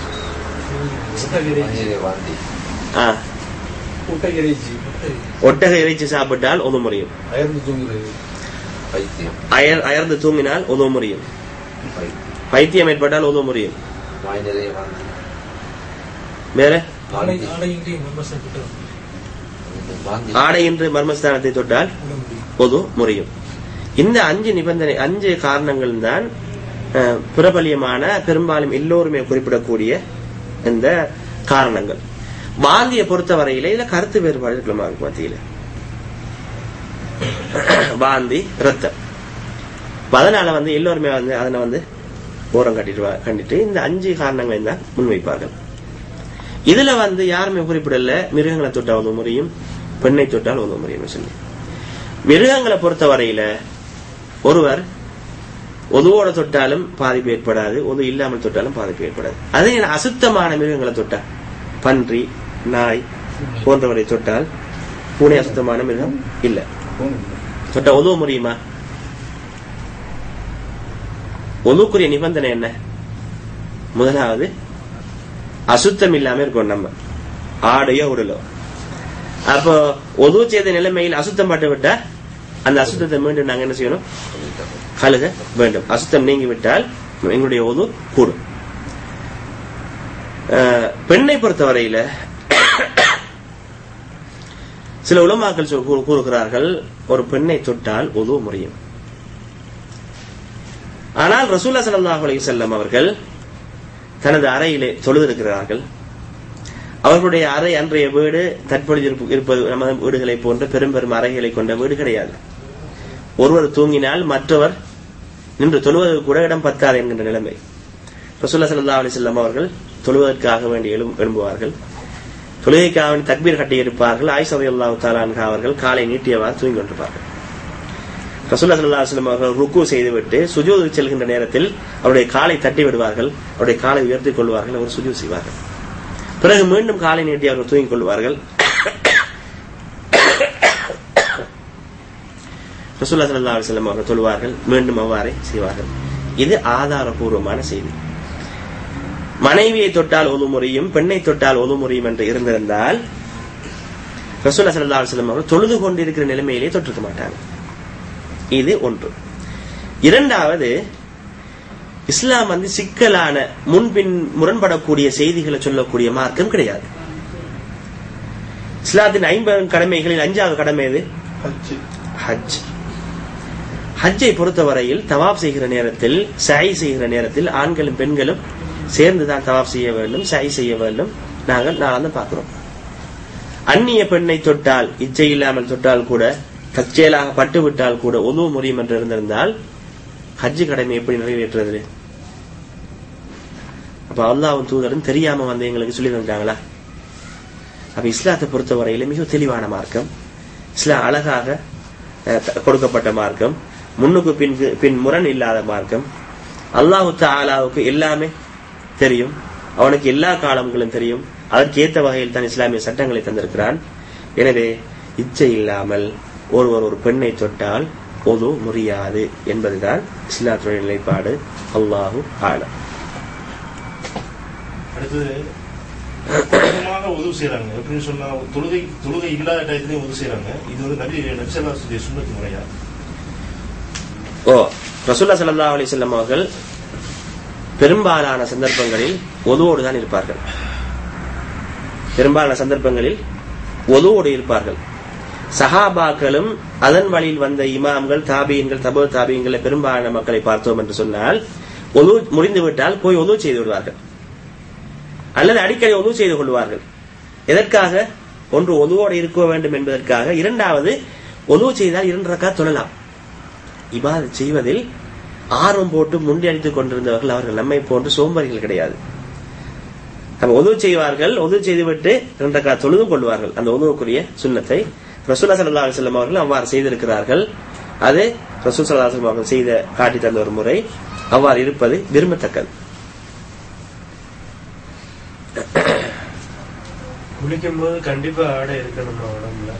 மஞ்சளை வாந்தி ஆ, முட்டை இறைச்சி ஒட்டக இறைச்சி சாப்பிட்டால் உதவ முடியும் அயர்ந்து தூங்குறது பைத்தியம் அயர் அயர்ந்து தூங்கினால் உதவ முடியும் பைத்தியம் பைத்தியம் ஏற்பட்டால் உதவ முடியும் வாய் நிறைய வாந்தி வேற ஆடை ஆடையின்றி விமர்சனப்பட்டு வாந்தி ஆடையின்றி மர்மஸ்தானத்தை தொட்டால் பொது முறியும் இந்த அஞ்சு நிபந்தனை அஞ்சு காரணங்கள் தான் அஹ், பிரபலியமான பெரும்பாலும் எல்லோருமே குறிப்பிடக்கூடிய இந்த காரணங்கள் வாந்தியை பொறுத்தவரையில இதுல கருத்து வேறுபாடு இருக்கலாம் அவங்களுக்கு மத்தியில வாந்தி ரத்தம் அப்ப அதனால வந்து எல்லோருமே வந்து அதனை வந்து ஓரம் கட்டிட்டு வா- கண்டிட்டு இந்த அஞ்சு காரணங்களை தான் முன்வைப்பார்கள் இதுல வந்து யாருமே குறிப்பிடல மிருகங்களை தொட்டால் உதவ முடியும் பெண்ணை தொட்டால் உதவ முடியும் சொல்லி மிருகங்களை பொறுத்தவரையில ஒருவர் ஒதுவோட தொட்டாலும் பாதிப்பு ஏற்படாது ஒது இல்லாமல் தொட்டாலும் பாதிப்பு ஏற்படாது அதே நேரம் அசுத்தமான மிருகங்களை தொட்டா பன்றி நாய் போன்றவரை தொட்டால் பூனை அசுத்தமான மிருகம் இல்ல தொட்டா உதவ முடியுமா ஒதுக்குரிய நிபந்தனை என்ன முதலாவது அசுத்தம் இல்லாம இருக்கும் நம்ம ஆடையோ உடலோ அப்போ ஒது செய்த நிலைமையில் அசுத்தம் பட்டு விட்டா அந்த அசுத்தத்தை மீண்டும் நாங்க என்ன செய்யணும் கழுக வேண்டும் அசுத்தம் நீங்கி விட்டால் எங்களுடைய ஒது கூடும் அஹ், பெண்ணை பொறுத்தவரையில சில உலமாக்கள் சொல் கூறு- கூறுகிறார்கள் ஒரு பெண்ணை தொட்டால் ஒது முறையும் ஆனால் ரசூல்லா ஸல்லல்லாஹு அலைஹி வஸல்லம் அவர்கள் தனது அறையிலே தொழுதிருக்கிறார்கள் அவர்களுடைய அறை அன்றைய வீடு தற்பொழுது இருப்பு- இருப்பது நமது வீடுகளை போன்ற பெரும் பெரும் அறைகளை கொண்ட வீடு கிடையாது ஒருவர் தூங்கினால் மற்றவர் நின்று தொழுவதற்கு கூட இடம் பத்தாது என்கின்ற நிலைமை ரசூல்லா ஸல்லல்லாஹு அலைஹி வஸல்லம் அவர்கள் தொழுவதற்காக வேண்டி எழும் எழும்புவார்கள் தொழுகைக்காக வேண்டி தக்பீர் கட்டி இருப்பார்கள் ஆயிஷா ரலியல்லாஹு தஆலா அன்ஹா அவர்கள் காலை நீட்டியவாறு தூங்கி கொண்டிருப்பார்கள் ரசூல்லா ஸல்லல்லாஹு அலைஹி வஸல்லம் அவர்கள் ருக்கு செய்துவிட்டு சுஜூது செல்கின்ற நேரத்தில் அவருடைய காலை தட்டி விடுவார்கள் அவருடைய காலை உயர்த்திக் கொள்வார்கள் அவர் சுஜூது செய்வார்கள் பிறகு மீண்டும் காலை நீட்டி அவர்கள் தூங்கிக் கொள்வார்கள் ரசூல்லா ஸல்லல்லாஹு அலைஹி வஸல்லம் அவர்கள் தொழுவார்கள் மீண்டும் அவ்வாறே செய்வார்கள் இது ஆதாரபூர்வமான செய்தி மனைவியை தொட்டால் ஒரு முறையும் பெண்ணை தொட்டால் ஒரு முறையும் என்று இருந்திருந்தால் ரசூல்லா ஸல்லல்லாஹு அலைஹி வஸல்லம் அவர்கள் தொழுது கொண்டிருக்கிற நிலைமையிலே தொட்டிருக்க மாட்டாங்க இது ஒன்று இரண்டாவது இஸ்லாம் வந்து சிக்கலான முன்பின் முரண்படக்கூடிய செய்திகளை சொல்லக்கூடிய மார்க்கம் கிடையாது இஸ்லாத்தின் ஐம்பது கடமைகளில் அஞ்சாவது கடமை எது ஹஜ்ஜி ஹஜ் ஹஜ்ஜை பொறுத்தவரையில் தவாப் செய்கிற நேரத்தில் சை செய்கிற நேரத்தில் ஆண்களும் பெண்களும் சேர்ந்து தான் தவாப் செய்ய வேண்டும் சை செய்ய வேண்டும் நாங்கள் நாளாந்து பார்க்கிறோம் அந்நிய பெண்ணை தொட்டால் இச்சை இல்லாமல் தொட்டால் கூட தற்செயலாக பட்டு விட்டால் கூட உதவு முடியும் என்று இருந்திருந்தால் ஹஜ்ஜு கடமை எப்படி நிறைவேற்றுறது அப்ப அல்லாவும் தூதரும் தெரியாம வந்து எங்களுக்கு சொல்லி தந்தாங்களா அப்ப இஸ்லாத்தை பொறுத்தவரையில மிக தெளிவான மார்க்கம் இஸ்லாம் அழகாக அஹ், த- கொடுக்கப்பட்ட மார்க்கம் முன்னுக்கு பின் பின் முரண் இல்லாத மார்க்கம் அல்லாஹு தாலாவுக்கு எல்லாமே தெரியும் அவனுக்கு எல்லா காலங்களும் தெரியும் அதற்கு ஏத்த வகையில் தான் இஸ்லாமிய சட்டங்களை தந்திருக்கிறான் எனவே இச்சை இல்லாமல் ஒருவர் ஒரு பெண்ணை தொட்டால் பொது முறியாது என்பதுதான் இஸ்லாத்துடைய நிலைப்பாடு அல்லாஹு ஆலம் அடுத்தது அதிகமாக உதவு செய்யறாங்க எப்படின்னு சொன்னா தொழுகை தொழுகை இல்லாத டயத்துலயும் உதவு செய்யறாங்க இது வந்து நபி நபிசல்லாசுடைய சுண்ணத்து முறையா ஓ ரசூல்லா ஸல்லல்லாஹு அலைஹி வஸல்லம் அவர்கள் பெரும்பாலான சந்தர்ப்பங்களில் ஒதுவோடு தான் இருப்பார்கள் பெரும்பாலான சந்தர்ப்பங்களில் ஒதுவோடு இருப்பார்கள் சஹாபாக்களும் அதன் வழியில் வந்த இமாம்கள் தாபியன்கள் தபோ தாபியங்களை பெரும்பாலான மக்களை பார்த்தோம் என்று சொன்னால் ஒது முடிந்து விட்டால் போய் ஒது செய்து விடுவார்கள் அல்லது அடிக்கடி ஒது செய்து கொள்வார்கள் எதற்காக ஒன்று ஒதுவோடு இருக்க வேண்டும் என்பதற்காக இரண்டாவது ஒது செய்தால் இரண்டு ரக்கா தொழலாம் இபாதத் செய்வதில் ஆர்வம் போட்டு முண்டியடித்துக் கொண்டிருந்தவர்கள் அவர்கள் நம்மை போன்று சோம்பறிகள் கிடையாது நம்ம உதவு செய்வார்கள் உதவு செய்துவிட்டு இரண்டக்கா தொழுதும் கொள்வார்கள் அந்த உதவுக்குரிய சுண்ணத்தை ரசூல்லா ஸல்லல்லாஹு அலைஹி வஸல்லம் அவர்கள் அவ்வாறு செய்திருக்கிறார்கள் அது ரசூல் ஸல்லல்லாஹு அலைஹி வஸல்லம் அவர்கள் செய்த காட்டி தந்த ஒரு முறை அவ்வாறு இருப்பது விரும்பத்தக்கது குளிக்கும் போது கண்டிப்பா ஆடை இருக்கணுமா உடம்புல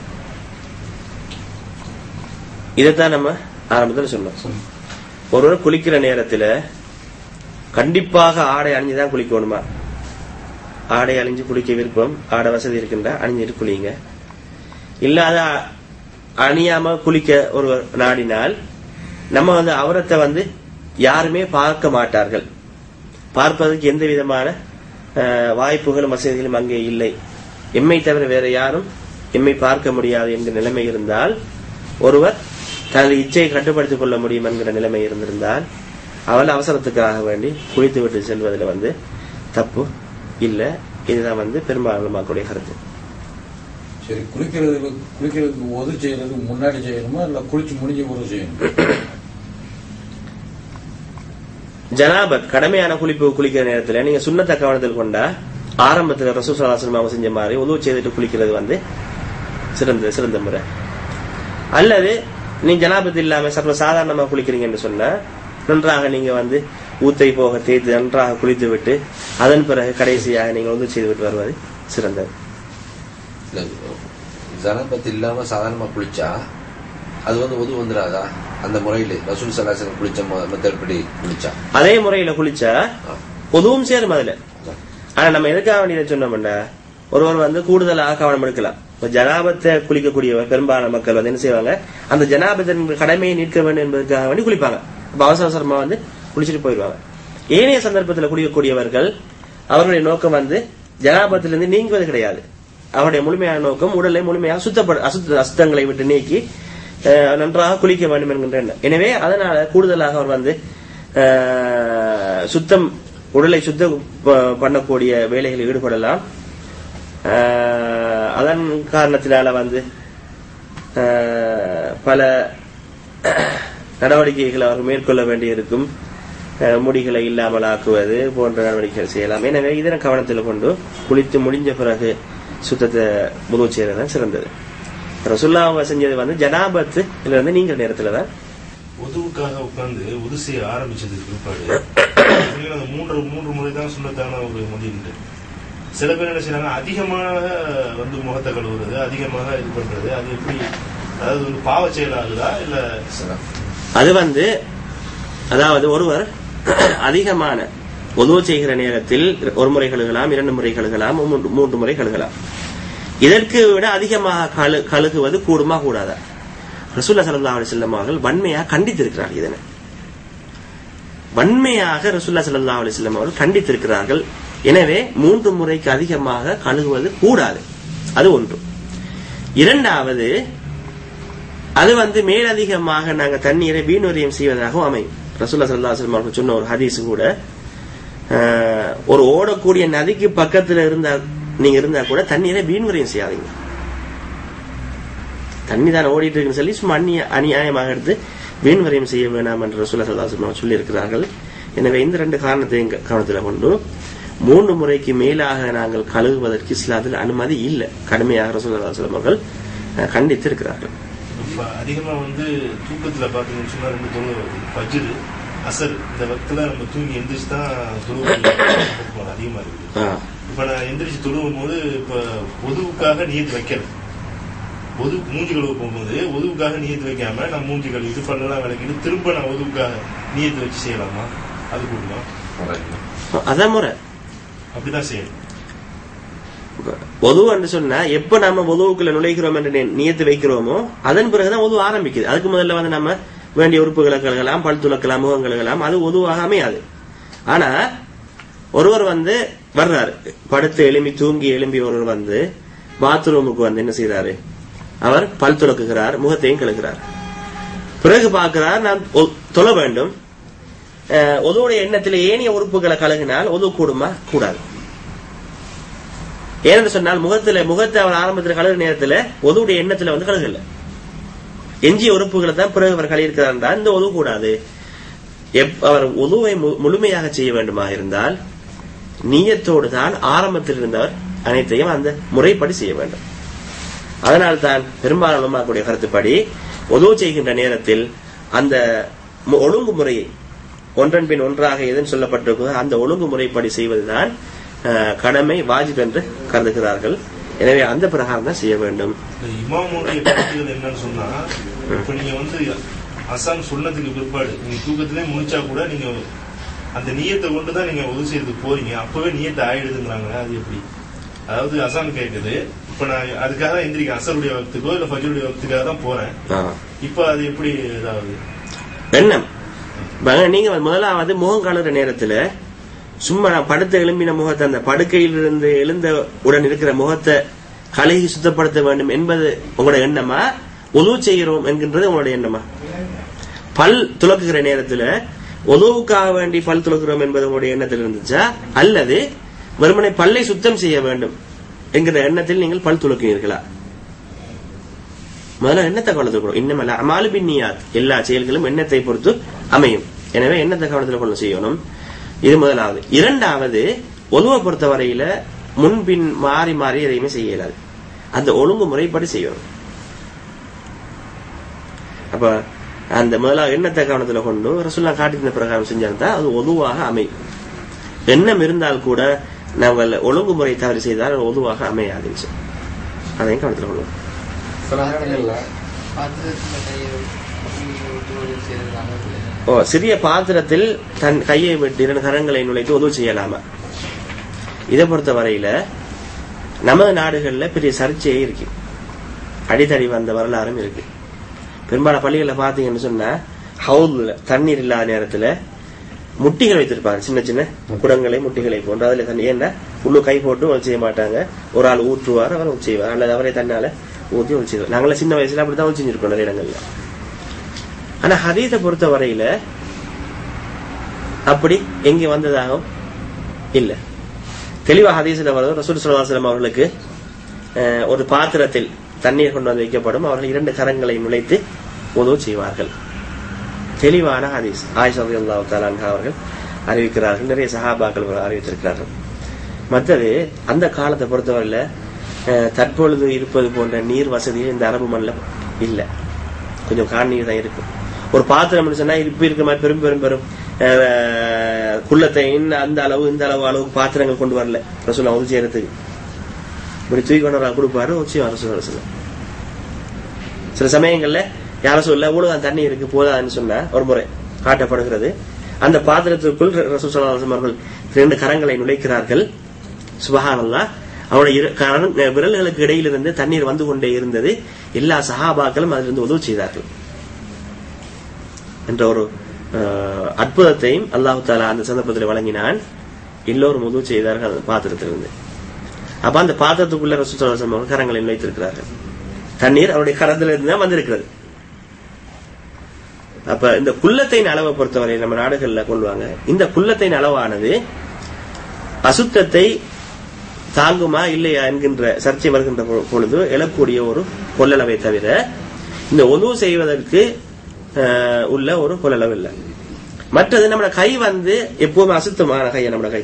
இதைத்தான் நம்ம ஆரம்பத்தில் சொன்னோம் ஒருவர் குளிக்கிற நேரத்துல கண்டிப்பாக ஆடை அணிஞ்சுதான் குளிக்கணுமா ஆடை அணிஞ்சு குளிக்க விருப்பம் ஆடை வசதி இருக்கின்றா அணிஞ்சிட்டு குளிங்க இல்லாத அ- அணியாம குளிக்க ஒருவர் நாடினால் நம்ம வந்து அவரத்தை வந்து யாருமே பார்க்க மாட்டார்கள் பார்ப்பதற்கு எந்த விதமான அஹ், வாய்ப்புகளும் வசதிகளும் அங்கே இல்லை எம்மை தவிர வேற யாரும் எம்மை பார்க்க முடியாது என்கிற நிலைமை இருந்தால் ஒருவர் தனது இச்சையை கட்டுப்படுத்திக் கொள்ள முடியும் என்கிற நிலைமை இருந்திருந்தால் அவள் அவசரத்துக்காக வேண்டி குளித்து விட்டு செல்வதில் வந்து தப்பு இல்லை இதுதான் வந்து பெரும்பாலான மக்களுடைய கருத்து சரி குளிக்கிறதுக்கு குளிக்கிறதுக்கு உதவி செய்யறதுக்கு முன்னாடி செய்யணுமா இல்ல குளிச்சு முடிஞ்சு உதவி செய்யணும் ஜனாபத் கடமையான குளிப்பு குளிக்கிற நேரத்துல நீங்க சுண்ணத்தை கவனத்தில் கொண்டா ஆரம்பத்துல ரசூல் சலாசனம் அவங்க செஞ்ச மாதிரி உதவு செய்துட்டு குளிக்கிறது வந்து சிறந்த சிறந்த முறை அல்லது நீ ஜனாபத் இல்லாம சர்வ சாதாரணமா குளிக்கிறீங்கன்னு சொன்னா நன்றாக நீங்க வந்து ஊத்தை போக தேய்த்து நன்றாக குளித்து விட்டு அதன் பிறகு கடைசியாக நீங்கள் வந்து செய்து விட்டு வருவது சிறந்தது இல்ல ஜனபத் இல்லாம சாதாரணமா குளிச்சா அது வந்து உது வந்துடாதா அந்த முறையில ரசூல் சலாசனம் குளிச்ச மெத்தட்படி குளிச்சா அதே முறையில குளிச்சா உதவும் சேரும் அதுல ஆனா நம்ம எதுக்காக வேண்டியதை சொன்னோம்னா ஒருவர் வந்து கூடுதலாக கவனம் எடுக்கலாம் இப்ப ஜனாபத்தை குளிக்கக்கூடியவர் பெரும்பாலான மக்கள் வந்து என்ன செய்வாங்க அந்த ஜனாபத்தின் கடமையை நீக்க வேண்டும் என்பதற்காக வேண்டி குளிப்பாங்க அப்ப அவசர அவசரமா வந்து குளிச்சுட்டு போயிடுவாங்க ஏனைய சந்தர்ப்பத்தில் குளிக்கக்கூடியவர்கள் அவர்களுடைய நோக்கம் வந்து ஜனாபத்திலிருந்து நீங்குவது கிடையாது அவருடைய முழுமையான நோக்கம் உடலை முழுமையாக சுத்தப்பட அசுத்த அசுத்தங்களை விட்டு நீக்கி அஹ், நன்றாக குளிக்க வேண்டும் என்கின்ற எண்ணம் எனவே அதனால கூடுதலாக அவர் வந்து அஹ், சுத்தம் உடலை சுத்தம் ப- பண்ணக்கூடிய வேலைகளில் ஈடுபடலாம் அஹ், அதன் காரணத்தினால வந்து அஹ், பல நடவடிக்கைகளை அவர் மேற்கொள்ள வேண்டியிருக்கும் அஹ், முடிகளை இல்லாமல் ஆக்குவது போன்ற நடவடிக்கைகள் செய்யலாம் எனவே இதனை கவனத்தில் கொண்டு குளித்து முடிஞ்ச பிறகு சுத்தத்தை முழு செய்யறது சிறந்தது ரசுல்லா அவங்க செஞ்சது வந்து ஜனாபத்து இதுல இருந்து நீங்க நேரத்துல தான் உதவுக்காக உட்கார்ந்து உது செய்ய ஆரம்பிச்சதுக்கு பிற்பாடு நீங்க அந்த மூன்று மூன்று முறை தான் சுண்ணத்தான ஒரு முடிவு சில பேர் என்ன செய்யறாங்க அதிகமாக வந்து முகத்தை கழுவுறது அதிகமாக இது பண்றது அது எப்படி அதாவது வந்து பாவ செயலாகுதா இல்ல அது வந்து அதாவது ஒருவர் அதிகமான உதவு செய்கிற நேரத்தில் ஒரு முறை கழுகலாம் இரண்டு முறை கழுகலாம் மூன்று- மூன்று முறை கழுகலாம் இதற்கு விட அதிகமாக கழு கழுகுவது கூடுமா கூடாதா ரசூல்லா ஸல்லல்லாஹு அலைஹி வஸல்லம் அவர்கள் வன்மையாக கண்டித்திருக்கிறார்கள் இதனை வன்மையாக ரசூல்லா ஸல்லல்லாஹு அலைஹி வஸல்லம் அவர்கள் கண்டித்திருக்கிறார்கள் எனவே மூன்று முறைக்கு அதிகமாக கழுகுவது கூடாது அது ஒன்று இரண்டாவது அது வந்து மேலதிகமாக நாங்க தண்ணீரை வீணுரியம் செய்வதாகவும் அமையும் ரசூல்லா ஸல்லல்லாஹு அலைஹி வஸல்லம் அவர்கள் சொன்ன ஒரு ஹதீஸ் கூட ஆஹ், ஒரு ஓடக்கூடிய நதிக்கு பக்கத்துல இருந்தா நீங்க இருந்தா கூட தண்ணீரை வீண்வரையும் செய்யாதீங்க தண்ணி தான் ஓடிட்டு இருக்குன்னு சொல்லி சும்மா அந்நிய அநியாயமாக எடுத்து வீண்வரையும் செய்ய வேண்டாம் என்று ரசூல்லா ஸல்லல்லாஹு அலைஹி வஸல்லம் சொல்லி இருக்கிறார்கள் எனவே இந்த ரெண்டு காரணத்தையும் க- கவனத்தில் கொண்டு மூன்று முறைக்கு மேலாக நாங்கள் கழுகுவதற்கு இஸ்லாத்தில் அனுமதி இல்லை கடுமையாக ரசூல்லா ஸல்லல்லாஹு அலைஹி வஸல்லம் அவர்கள் அஹ், கண்டித்து இருக்கிறார்கள் இப்ப அதிகமா வந்து தூக்கத்துல பாத்தீங்கன்னு சொன்னா ரெண்டு தொழுகை வருது ஃபஜ்ரு அசர் இந்த வக்துல நம்ம தூங்கி எந்திரிச்சு தான் தொழுகை அதிகமா இருக்கு ஆஹ். இப்ப நான் எந்திரிச்சு தொழுவும் போது இப்ப ஒதுவுக்காக நீயத்து வைக்கிறேன் ஒது மூஞ்சி கழுவ போகும்போது ஒதுவுக்காக நீயத்து வைக்காம நான் மூஞ்சி கழுவிட்டு பல்லெல்லாம் விளக்கிட்டு திரும்ப நான் ஒதுவுக்காக நீயத்து வச்சு செய்யலாமா அது கூடுமா அதான் முறை அப்படிதான் செய்யணும் ஒது என்று சொன்னா எப்ப நம்ம ஒதுவுக்குள்ள நுழைகிறோம் என்று நி- நியத்து வைக்கிறோமோ அதன் பிறகுதான் ஒது ஆரம்பிக்குது அதுக்கு முதல்ல வந்து நம்ம வேண்டிய உறுப்புகளை கழுகலாம் பல் துலக்கலாம் முகம் கழுகலாம் அது ஒதுவாக அமையாது ஆனா ஒருவர் வந்து வர்றாரு படுத்து எழும்பி தூங்கி எழும்பி ஒருவர் வந்து பாத்ரூமுக்கு வந்து என்ன செய்யறாரு அவர் பல் துலக்குகிறார் முகத்தையும் கழுகிறார் பிறகு பார்க்கிறார் நான் ஒ- தொழ வேண்டும் அஹ், ஒதுவுடைய எண்ணத்தில் ஏனைய உறுப்புகளை கழுகினால் ஒது கூடுமா கூடாது ஏனென்று சொன்னால் முகத்துல முகத்தை அவர் ஆரம்பத்தில் கழுகுற நேரத்துல ஒதுவுடைய எண்ணத்துல வந்து கழுகல எஞ்சிய உறுப்புகளை தான் பிறகு அவர் கழியிருக்கிறார் என்றால் இந்த ஒது கூடாது எப்- அவர் உதுவை மு- முழுமையாக செய்ய வேண்டுமா இருந்தால் நீயத்தோடு தான் ஆரம்பத்தில் இருந்தவர் அனைத்தையும் அந்த முறைப்படி செய்ய வேண்டும் அதனால் தான் பெரும்பாலான உலமாக்களுடைய கருத்துப்படி உதவு செய்கின்ற நேரத்தில் அந்த மு- ஒழுங்குமுறையை ஒன்றன் பின் ஒன்றாக எதுன்னு சொல்லப்பட்டிருக்கோ அந்த ஒழுங்குமுறைப்படி செய்வதுதான் அஹ், கடமை வாஜிப் என்று கருதுகிறார்கள் எனவே அந்த பிரகாரம் தான் செய்ய வேண்டும் இந்த இமாமுடைய கருத்துகள் என்னன்னு சொன்னா இப்ப நீங்க வந்து அசாம் சொன்னதுக்கு பிற்பாடு நீங்க தூக்கத்திலே முழிச்சா கூட நீங்க அந்த நியத்தை கொண்டு தான் நீங்க உதவி செய்யறதுக்கு போறீங்க அப்பவே நியத்தை ஆயிடுதுங்கிறாங்க அது எப்படி அதாவது அசான் கேக்குது இப்ப நான் அதுக்காக தான் எந்திரிக்க அசருடைய வக்துக்கோ இல்ல ஃபஜருடைய வக்துக்காக தான் போறேன் ஆ. இப்ப அது எப்படி ஏதாவது எண்ணம் இப்ப நீங்க முதலாவது முகம் கழுற நேரத்துல சும்மா நான் படுத்த எழும்பின முகத்தை அந்த படுக்கையில் இருந்து எழுந்த உடன் இருக்கிற முகத்தை கழுகி சுத்தப்படுத்த வேண்டும் என்பது உங்களோட எண்ணமா உதவு செய்கிறோம் என்கின்றது உங்களுடைய எண்ணமா பல் துலக்குகிற நேரத்துல உதவுக்காக வேண்டி பல் துலக்குறோம் என்பது உங்களுடைய எண்ணத்தில் இருந்துச்சா அல்லது வெறுமனை பல்லை சுத்தம் செய்ய வேண்டும் என்கிற எண்ணத்தில் நீங்கள் பல் துலக்குவீர்களா முதல்ல எண்ணத்தை கவனத்தில் கொள்ளும் இன்னமல்ல அமாலு பின்னியாத் எல்லா செயல்களும் எண்ணத்தை பொறுத்து அமையும் எனவே எண்ணத்தை கவனத்தில் கொள்ள செய்யணும் இது முதலாவது இரண்டாவது ஒழுவை பொறுத்தவரையில முன்பின் மாறி மாறி எதையுமே செய்ய இயலாது அந்த ஒழுங்கு முறைப்படி செய்யணும் அப்ப அந்த முதலாக எண்ணத்தை கவனத்துல கொண்டு ரசூல்லா காட்டின பிரகாரம் செஞ்சிருந்தா அது ஒதுவாக அமையும் எண்ணம் இருந்தால் கூட நாங்கள் ஒழுங்குமுறை தவறு செய்தால் அது ஒதுவாக அமையாது அதையும் கவனத்தில் கொள்வோம் சில நேரங்கள்ல பாத்திரத்துல கையை விட்டு ஒரு செய்யறாங்க ஓ சிறிய பாத்திரத்தில் தன் கையை விட்டு இரண்டு கரங்களை நுழைத்து உதவு செய்யலாமா இதை பொறுத்த வரையில நமது நாடுகள்ல பெரிய சர்ச்சையே இருக்கு அடித்தடி வந்த வரலாறும் இருக்கு பெரும்பாலான பள்ளிகளில் பாத்தீங்கன்னு சொன்னா ஹவுல்ல தண்ணீர் இல்லாத நேரத்துல முட்டிகள் வைத்திருப்பாங்க சின்ன சின்ன குடங்களை முட்டிகளை போன்று அதுல தண்ணி ஏன்னா உள்ளு கை போட்டு ஒழி செய்ய மாட்டாங்க ஒரு ஆள் ஊற்றுவார் அவர் ஒழி செய்வார் அல்லது அவரே தன்னால ஊற்றி ஒழி செய்வார் நாங்களாம் சின்ன வயசுல அப்படித்தான் ஒழி செஞ்சிருக்கோம் நிறைய இடங்கள்ல ஆனா ஹதீஸை பொறுத்த வரையில அப்படி எங்க வந்ததாகவும் இல்ல தெளிவா ஹதீஸ்ல வருது ரசூல் சுல்லாஸ்லம் அவர்களுக்கு அஹ், ஒரு பாத்திரத்தில் தண்ணீர் கொண்டு வந்து வைக்கப்படும் அவர்கள் இரண்டு கரங்களை நுழைத்து உதவு செய்வார்கள் தெளிவான ஹதீஸ் ஆயிஷா அல்லாஹ் தாலான்ஹா அவர்கள் அறிவிக்கிறார்கள் நிறைய சஹாபாக்கள் அறிவித்திருக்கிறார்கள் மற்றது அந்த காலத்தை பொறுத்தவரையில அஹ், தற்பொழுது இருப்பது போன்ற நீர் வசதி இந்த அரபு மண்ணில் இல்ல கொஞ்சம் காணீர் தான் இருக்கும் ஒரு பாத்திரம் சொன்னா இப்ப இருக்கிற மாதிரி பெரும் பெரும் பெரும் அஹ், குள்ளத்தையும் அந்த அளவு இந்த அளவு அளவுக்கு பாத்திரங்கள் கொண்டு வரல ரசூலா உதவி செய்யறதுக்கு இப்படி தூக்கி கொண்டு வர கொடுப்பாரு உச்சி வர சொல்ல சொல்ல சில சமயங்கள்ல யாரும் சொல்ல ஊழல் தண்ணி இருக்கு போதாதுன்னு சொன்னா ஒரு முறை காட்டப்படுகிறது அந்த பாத்திரத்திற்குள் ரசூல் ஸல்லல்லாஹு அலைஹி வஸல்லம் அவர்கள் இரண்டு கரங்களை நுழைக்கிறார்கள் சுபஹானல்லாஹ் அவருடைய இரு- கரம் விரல்களுக்கு இடையிலிருந்து தண்ணீர் வந்து கொண்டே இருந்தது எல்லா சஹாபாக்களும் அதிலிருந்து உதவு செய்தார்கள் என்ற ஒரு அஹ், அற்புதத்தையும் அல்லாஹு தாலா அந்த சந்தர்ப்பத்தில் வழங்கினான் எல்லோரும் உதவு செய்தார்கள் அந்த பாத்திரத்திலிருந்து அப்ப அந்த பாத்திரத்துக்குள்ள ரசூல் ஸல்லல்லாஹு அலைஹி வஸல்லம் அவர்கள் கரங்களை நுழைத்திருக்கிறார்கள் தண்ணீர் அவருடைய கரத்திலிருந்து தான் வந்திருக்கிறது அப்ப இந்த குள்ளத்தின் அளவை பொறுத்தவரை நம்ம நாடுகள்ல கொள்வாங்க இந்த குள்ளத்தின் அளவானது அசுத்தத்தை தாங்குமா இல்லையா என்கின்ற சர்ச்சை வருகின்ற பொ- பொழுது எழக்கூடிய ஒரு கொள்ளளவை தவிர இந்த உதவு செய்வதற்கு அஹ், உள்ள ஒரு கொள்ளளவு இல்லை மற்றது நம்ம கை வந்து எப்பவுமே அசுத்தமான கை நம்ம கை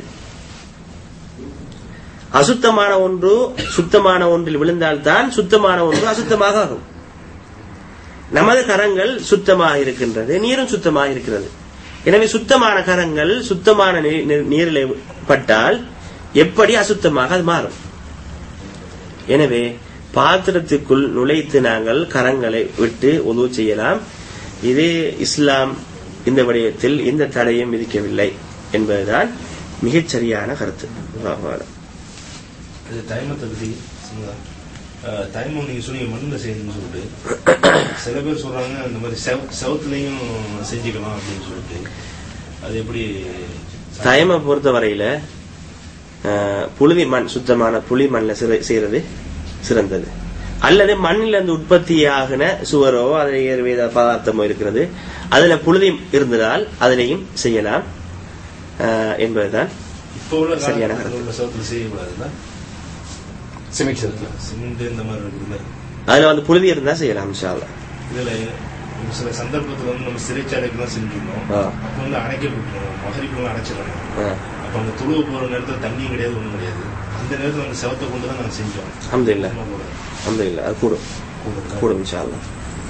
அசுத்தமான ஒன்று சுத்தமான ஒன்றில் விழுந்தால்தான் சுத்தமான ஒன்று அசுத்தமாக ஆகும் நமது கரங்கள் சுத்தமாக இருக்கின்றது நீரும் சுத்தமாக இருக்கிறது எனவே சுத்தமான கரங்கள் சுத்தமான நீ- நீ- நீரிலே பட்டால் எப்படி அசுத்தமாக அது மாறும் எனவே பாத்திரத்துக்குள் நுழைத்து நாங்கள் கரங்களை விட்டு உதவு செய்யலாம் இது இஸ்லாம் இந்த விடயத்தில் எந்த தடையும் விதிக்கவில்லை என்பதுதான் மிகச் சரியான கருத்து அல்லாஹு அலம். இது தைமத்தை பத்தி சொல்லுங்க. அஹ், தைமம் நீங்க சொன்னீங்க மண்ணில் செய்யணும்னு சொல்லிட்டு சில பேர் சொல்றாங்க இந்த மாதிரி செவ- செவத்துலயும் செஞ்சுக்கலாம் அப்படின்னு சொல்லிட்டு அது எப்படி தயமை பொறுத்தவரையில அஹ், புழுதி மண் சுத்தமான புளி மண்ணில் சிற- செய்யறது சிறந்தது அல்லது மண்ணில் இருந்து உற்பத்தியாகின சுவரோ அதில் ஏற்வேத பதார்த்தமோ இருக்கிறது அதுல புழுதி இருந்ததால் அதிலையும் செய்யலாம் அஹ், என்பதுதான் இப்போ உள்ள சரியான காலத்துல கருத்து. உள்ள செவத்துல செய்யக்கூடாதுல்ல சிமெண்ட் சதுல சிமெண்ட் இந்த மாதிரி இருக்குல்ல அதுல வந்து புழுதி இருந்தா செய்யலாம் இன்ஷா அல்லாஹ். இதுல ஒரு சில சந்தர்ப்பத்துல வந்து நம்ம சிறைச்சாலைக்கு தான் செஞ்சிருந்தோம் ஆ. அப்ப வந்து அணைக்கப்பட்டுரும் மகரிப்புலாம் அடைச்சிடறாங்க அஹ், அப்ப அங்க துழுவ போற நேரத்துல தண்ணியும் கிடையாது ஒண்ணும் கிடையாது அந்த நேரத்துல அந்த செவத்தை கொண்டு தான் நாங்க செஞ்சோம் அல்ஹம்துலில்லாஹ் சும்மா கூட. அல்ஹம்துலில்லாஹ் அது கூடும் கூடும் இன்ஷா அல்லாஹ்.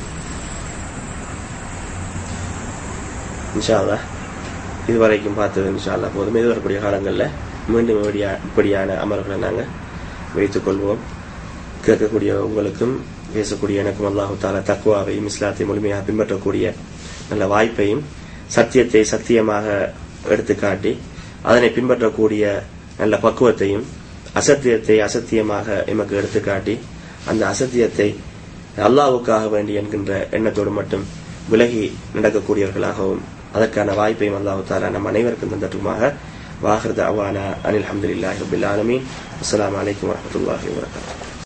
இன்ஷா அல்லாஹ் இதுவரைக்கும் பார்த்தது இன்ஷா அல்லாஹ் போதும் இது வரக்கூடிய காலங்களில் மீண்டும் இப்படியா- இப்படியான அமர்வுகளை நாங்கள் வைத்துக் கொள்வோம் கேட்கக்கூடிய உங்களுக்கும் பேசக்கூடிய எனக்கும் அல்லாஹு தாலா தக்குவாவையும் இஸ்லாத்தை முழுமையாக பின்பற்றக்கூடிய நல்ல வாய்ப்பையும் சத்தியத்தை சத்தியமாக எடுத்துக்காட்டி அதனை பின்பற்றக்கூடிய நல்ல பக்குவத்தையும் அசத்தியத்தை அசத்தியமாக எமக்கு எடுத்துக்காட்டி அந்த அசத்தியத்தை அல்லாஹ்வுக்காக வேண்டி என்கின்ற எண்ணத்தோடு மட்டும் விலகி நடக்கக்கூடியவர்களாகவும் அதற்கான வாய்ப்பையும் அல்லாஹு தாலா நம் அனைவருக்கும் தந்தட்டுமாக வாஹிருத அவானா அனில் அஹமதுல்லாஹி ரபில் ஆலமீன் அஸ்ஸலாமு அலைக்கும் வரஹ்மத்துல்லாஹி வபரகாத்துஹு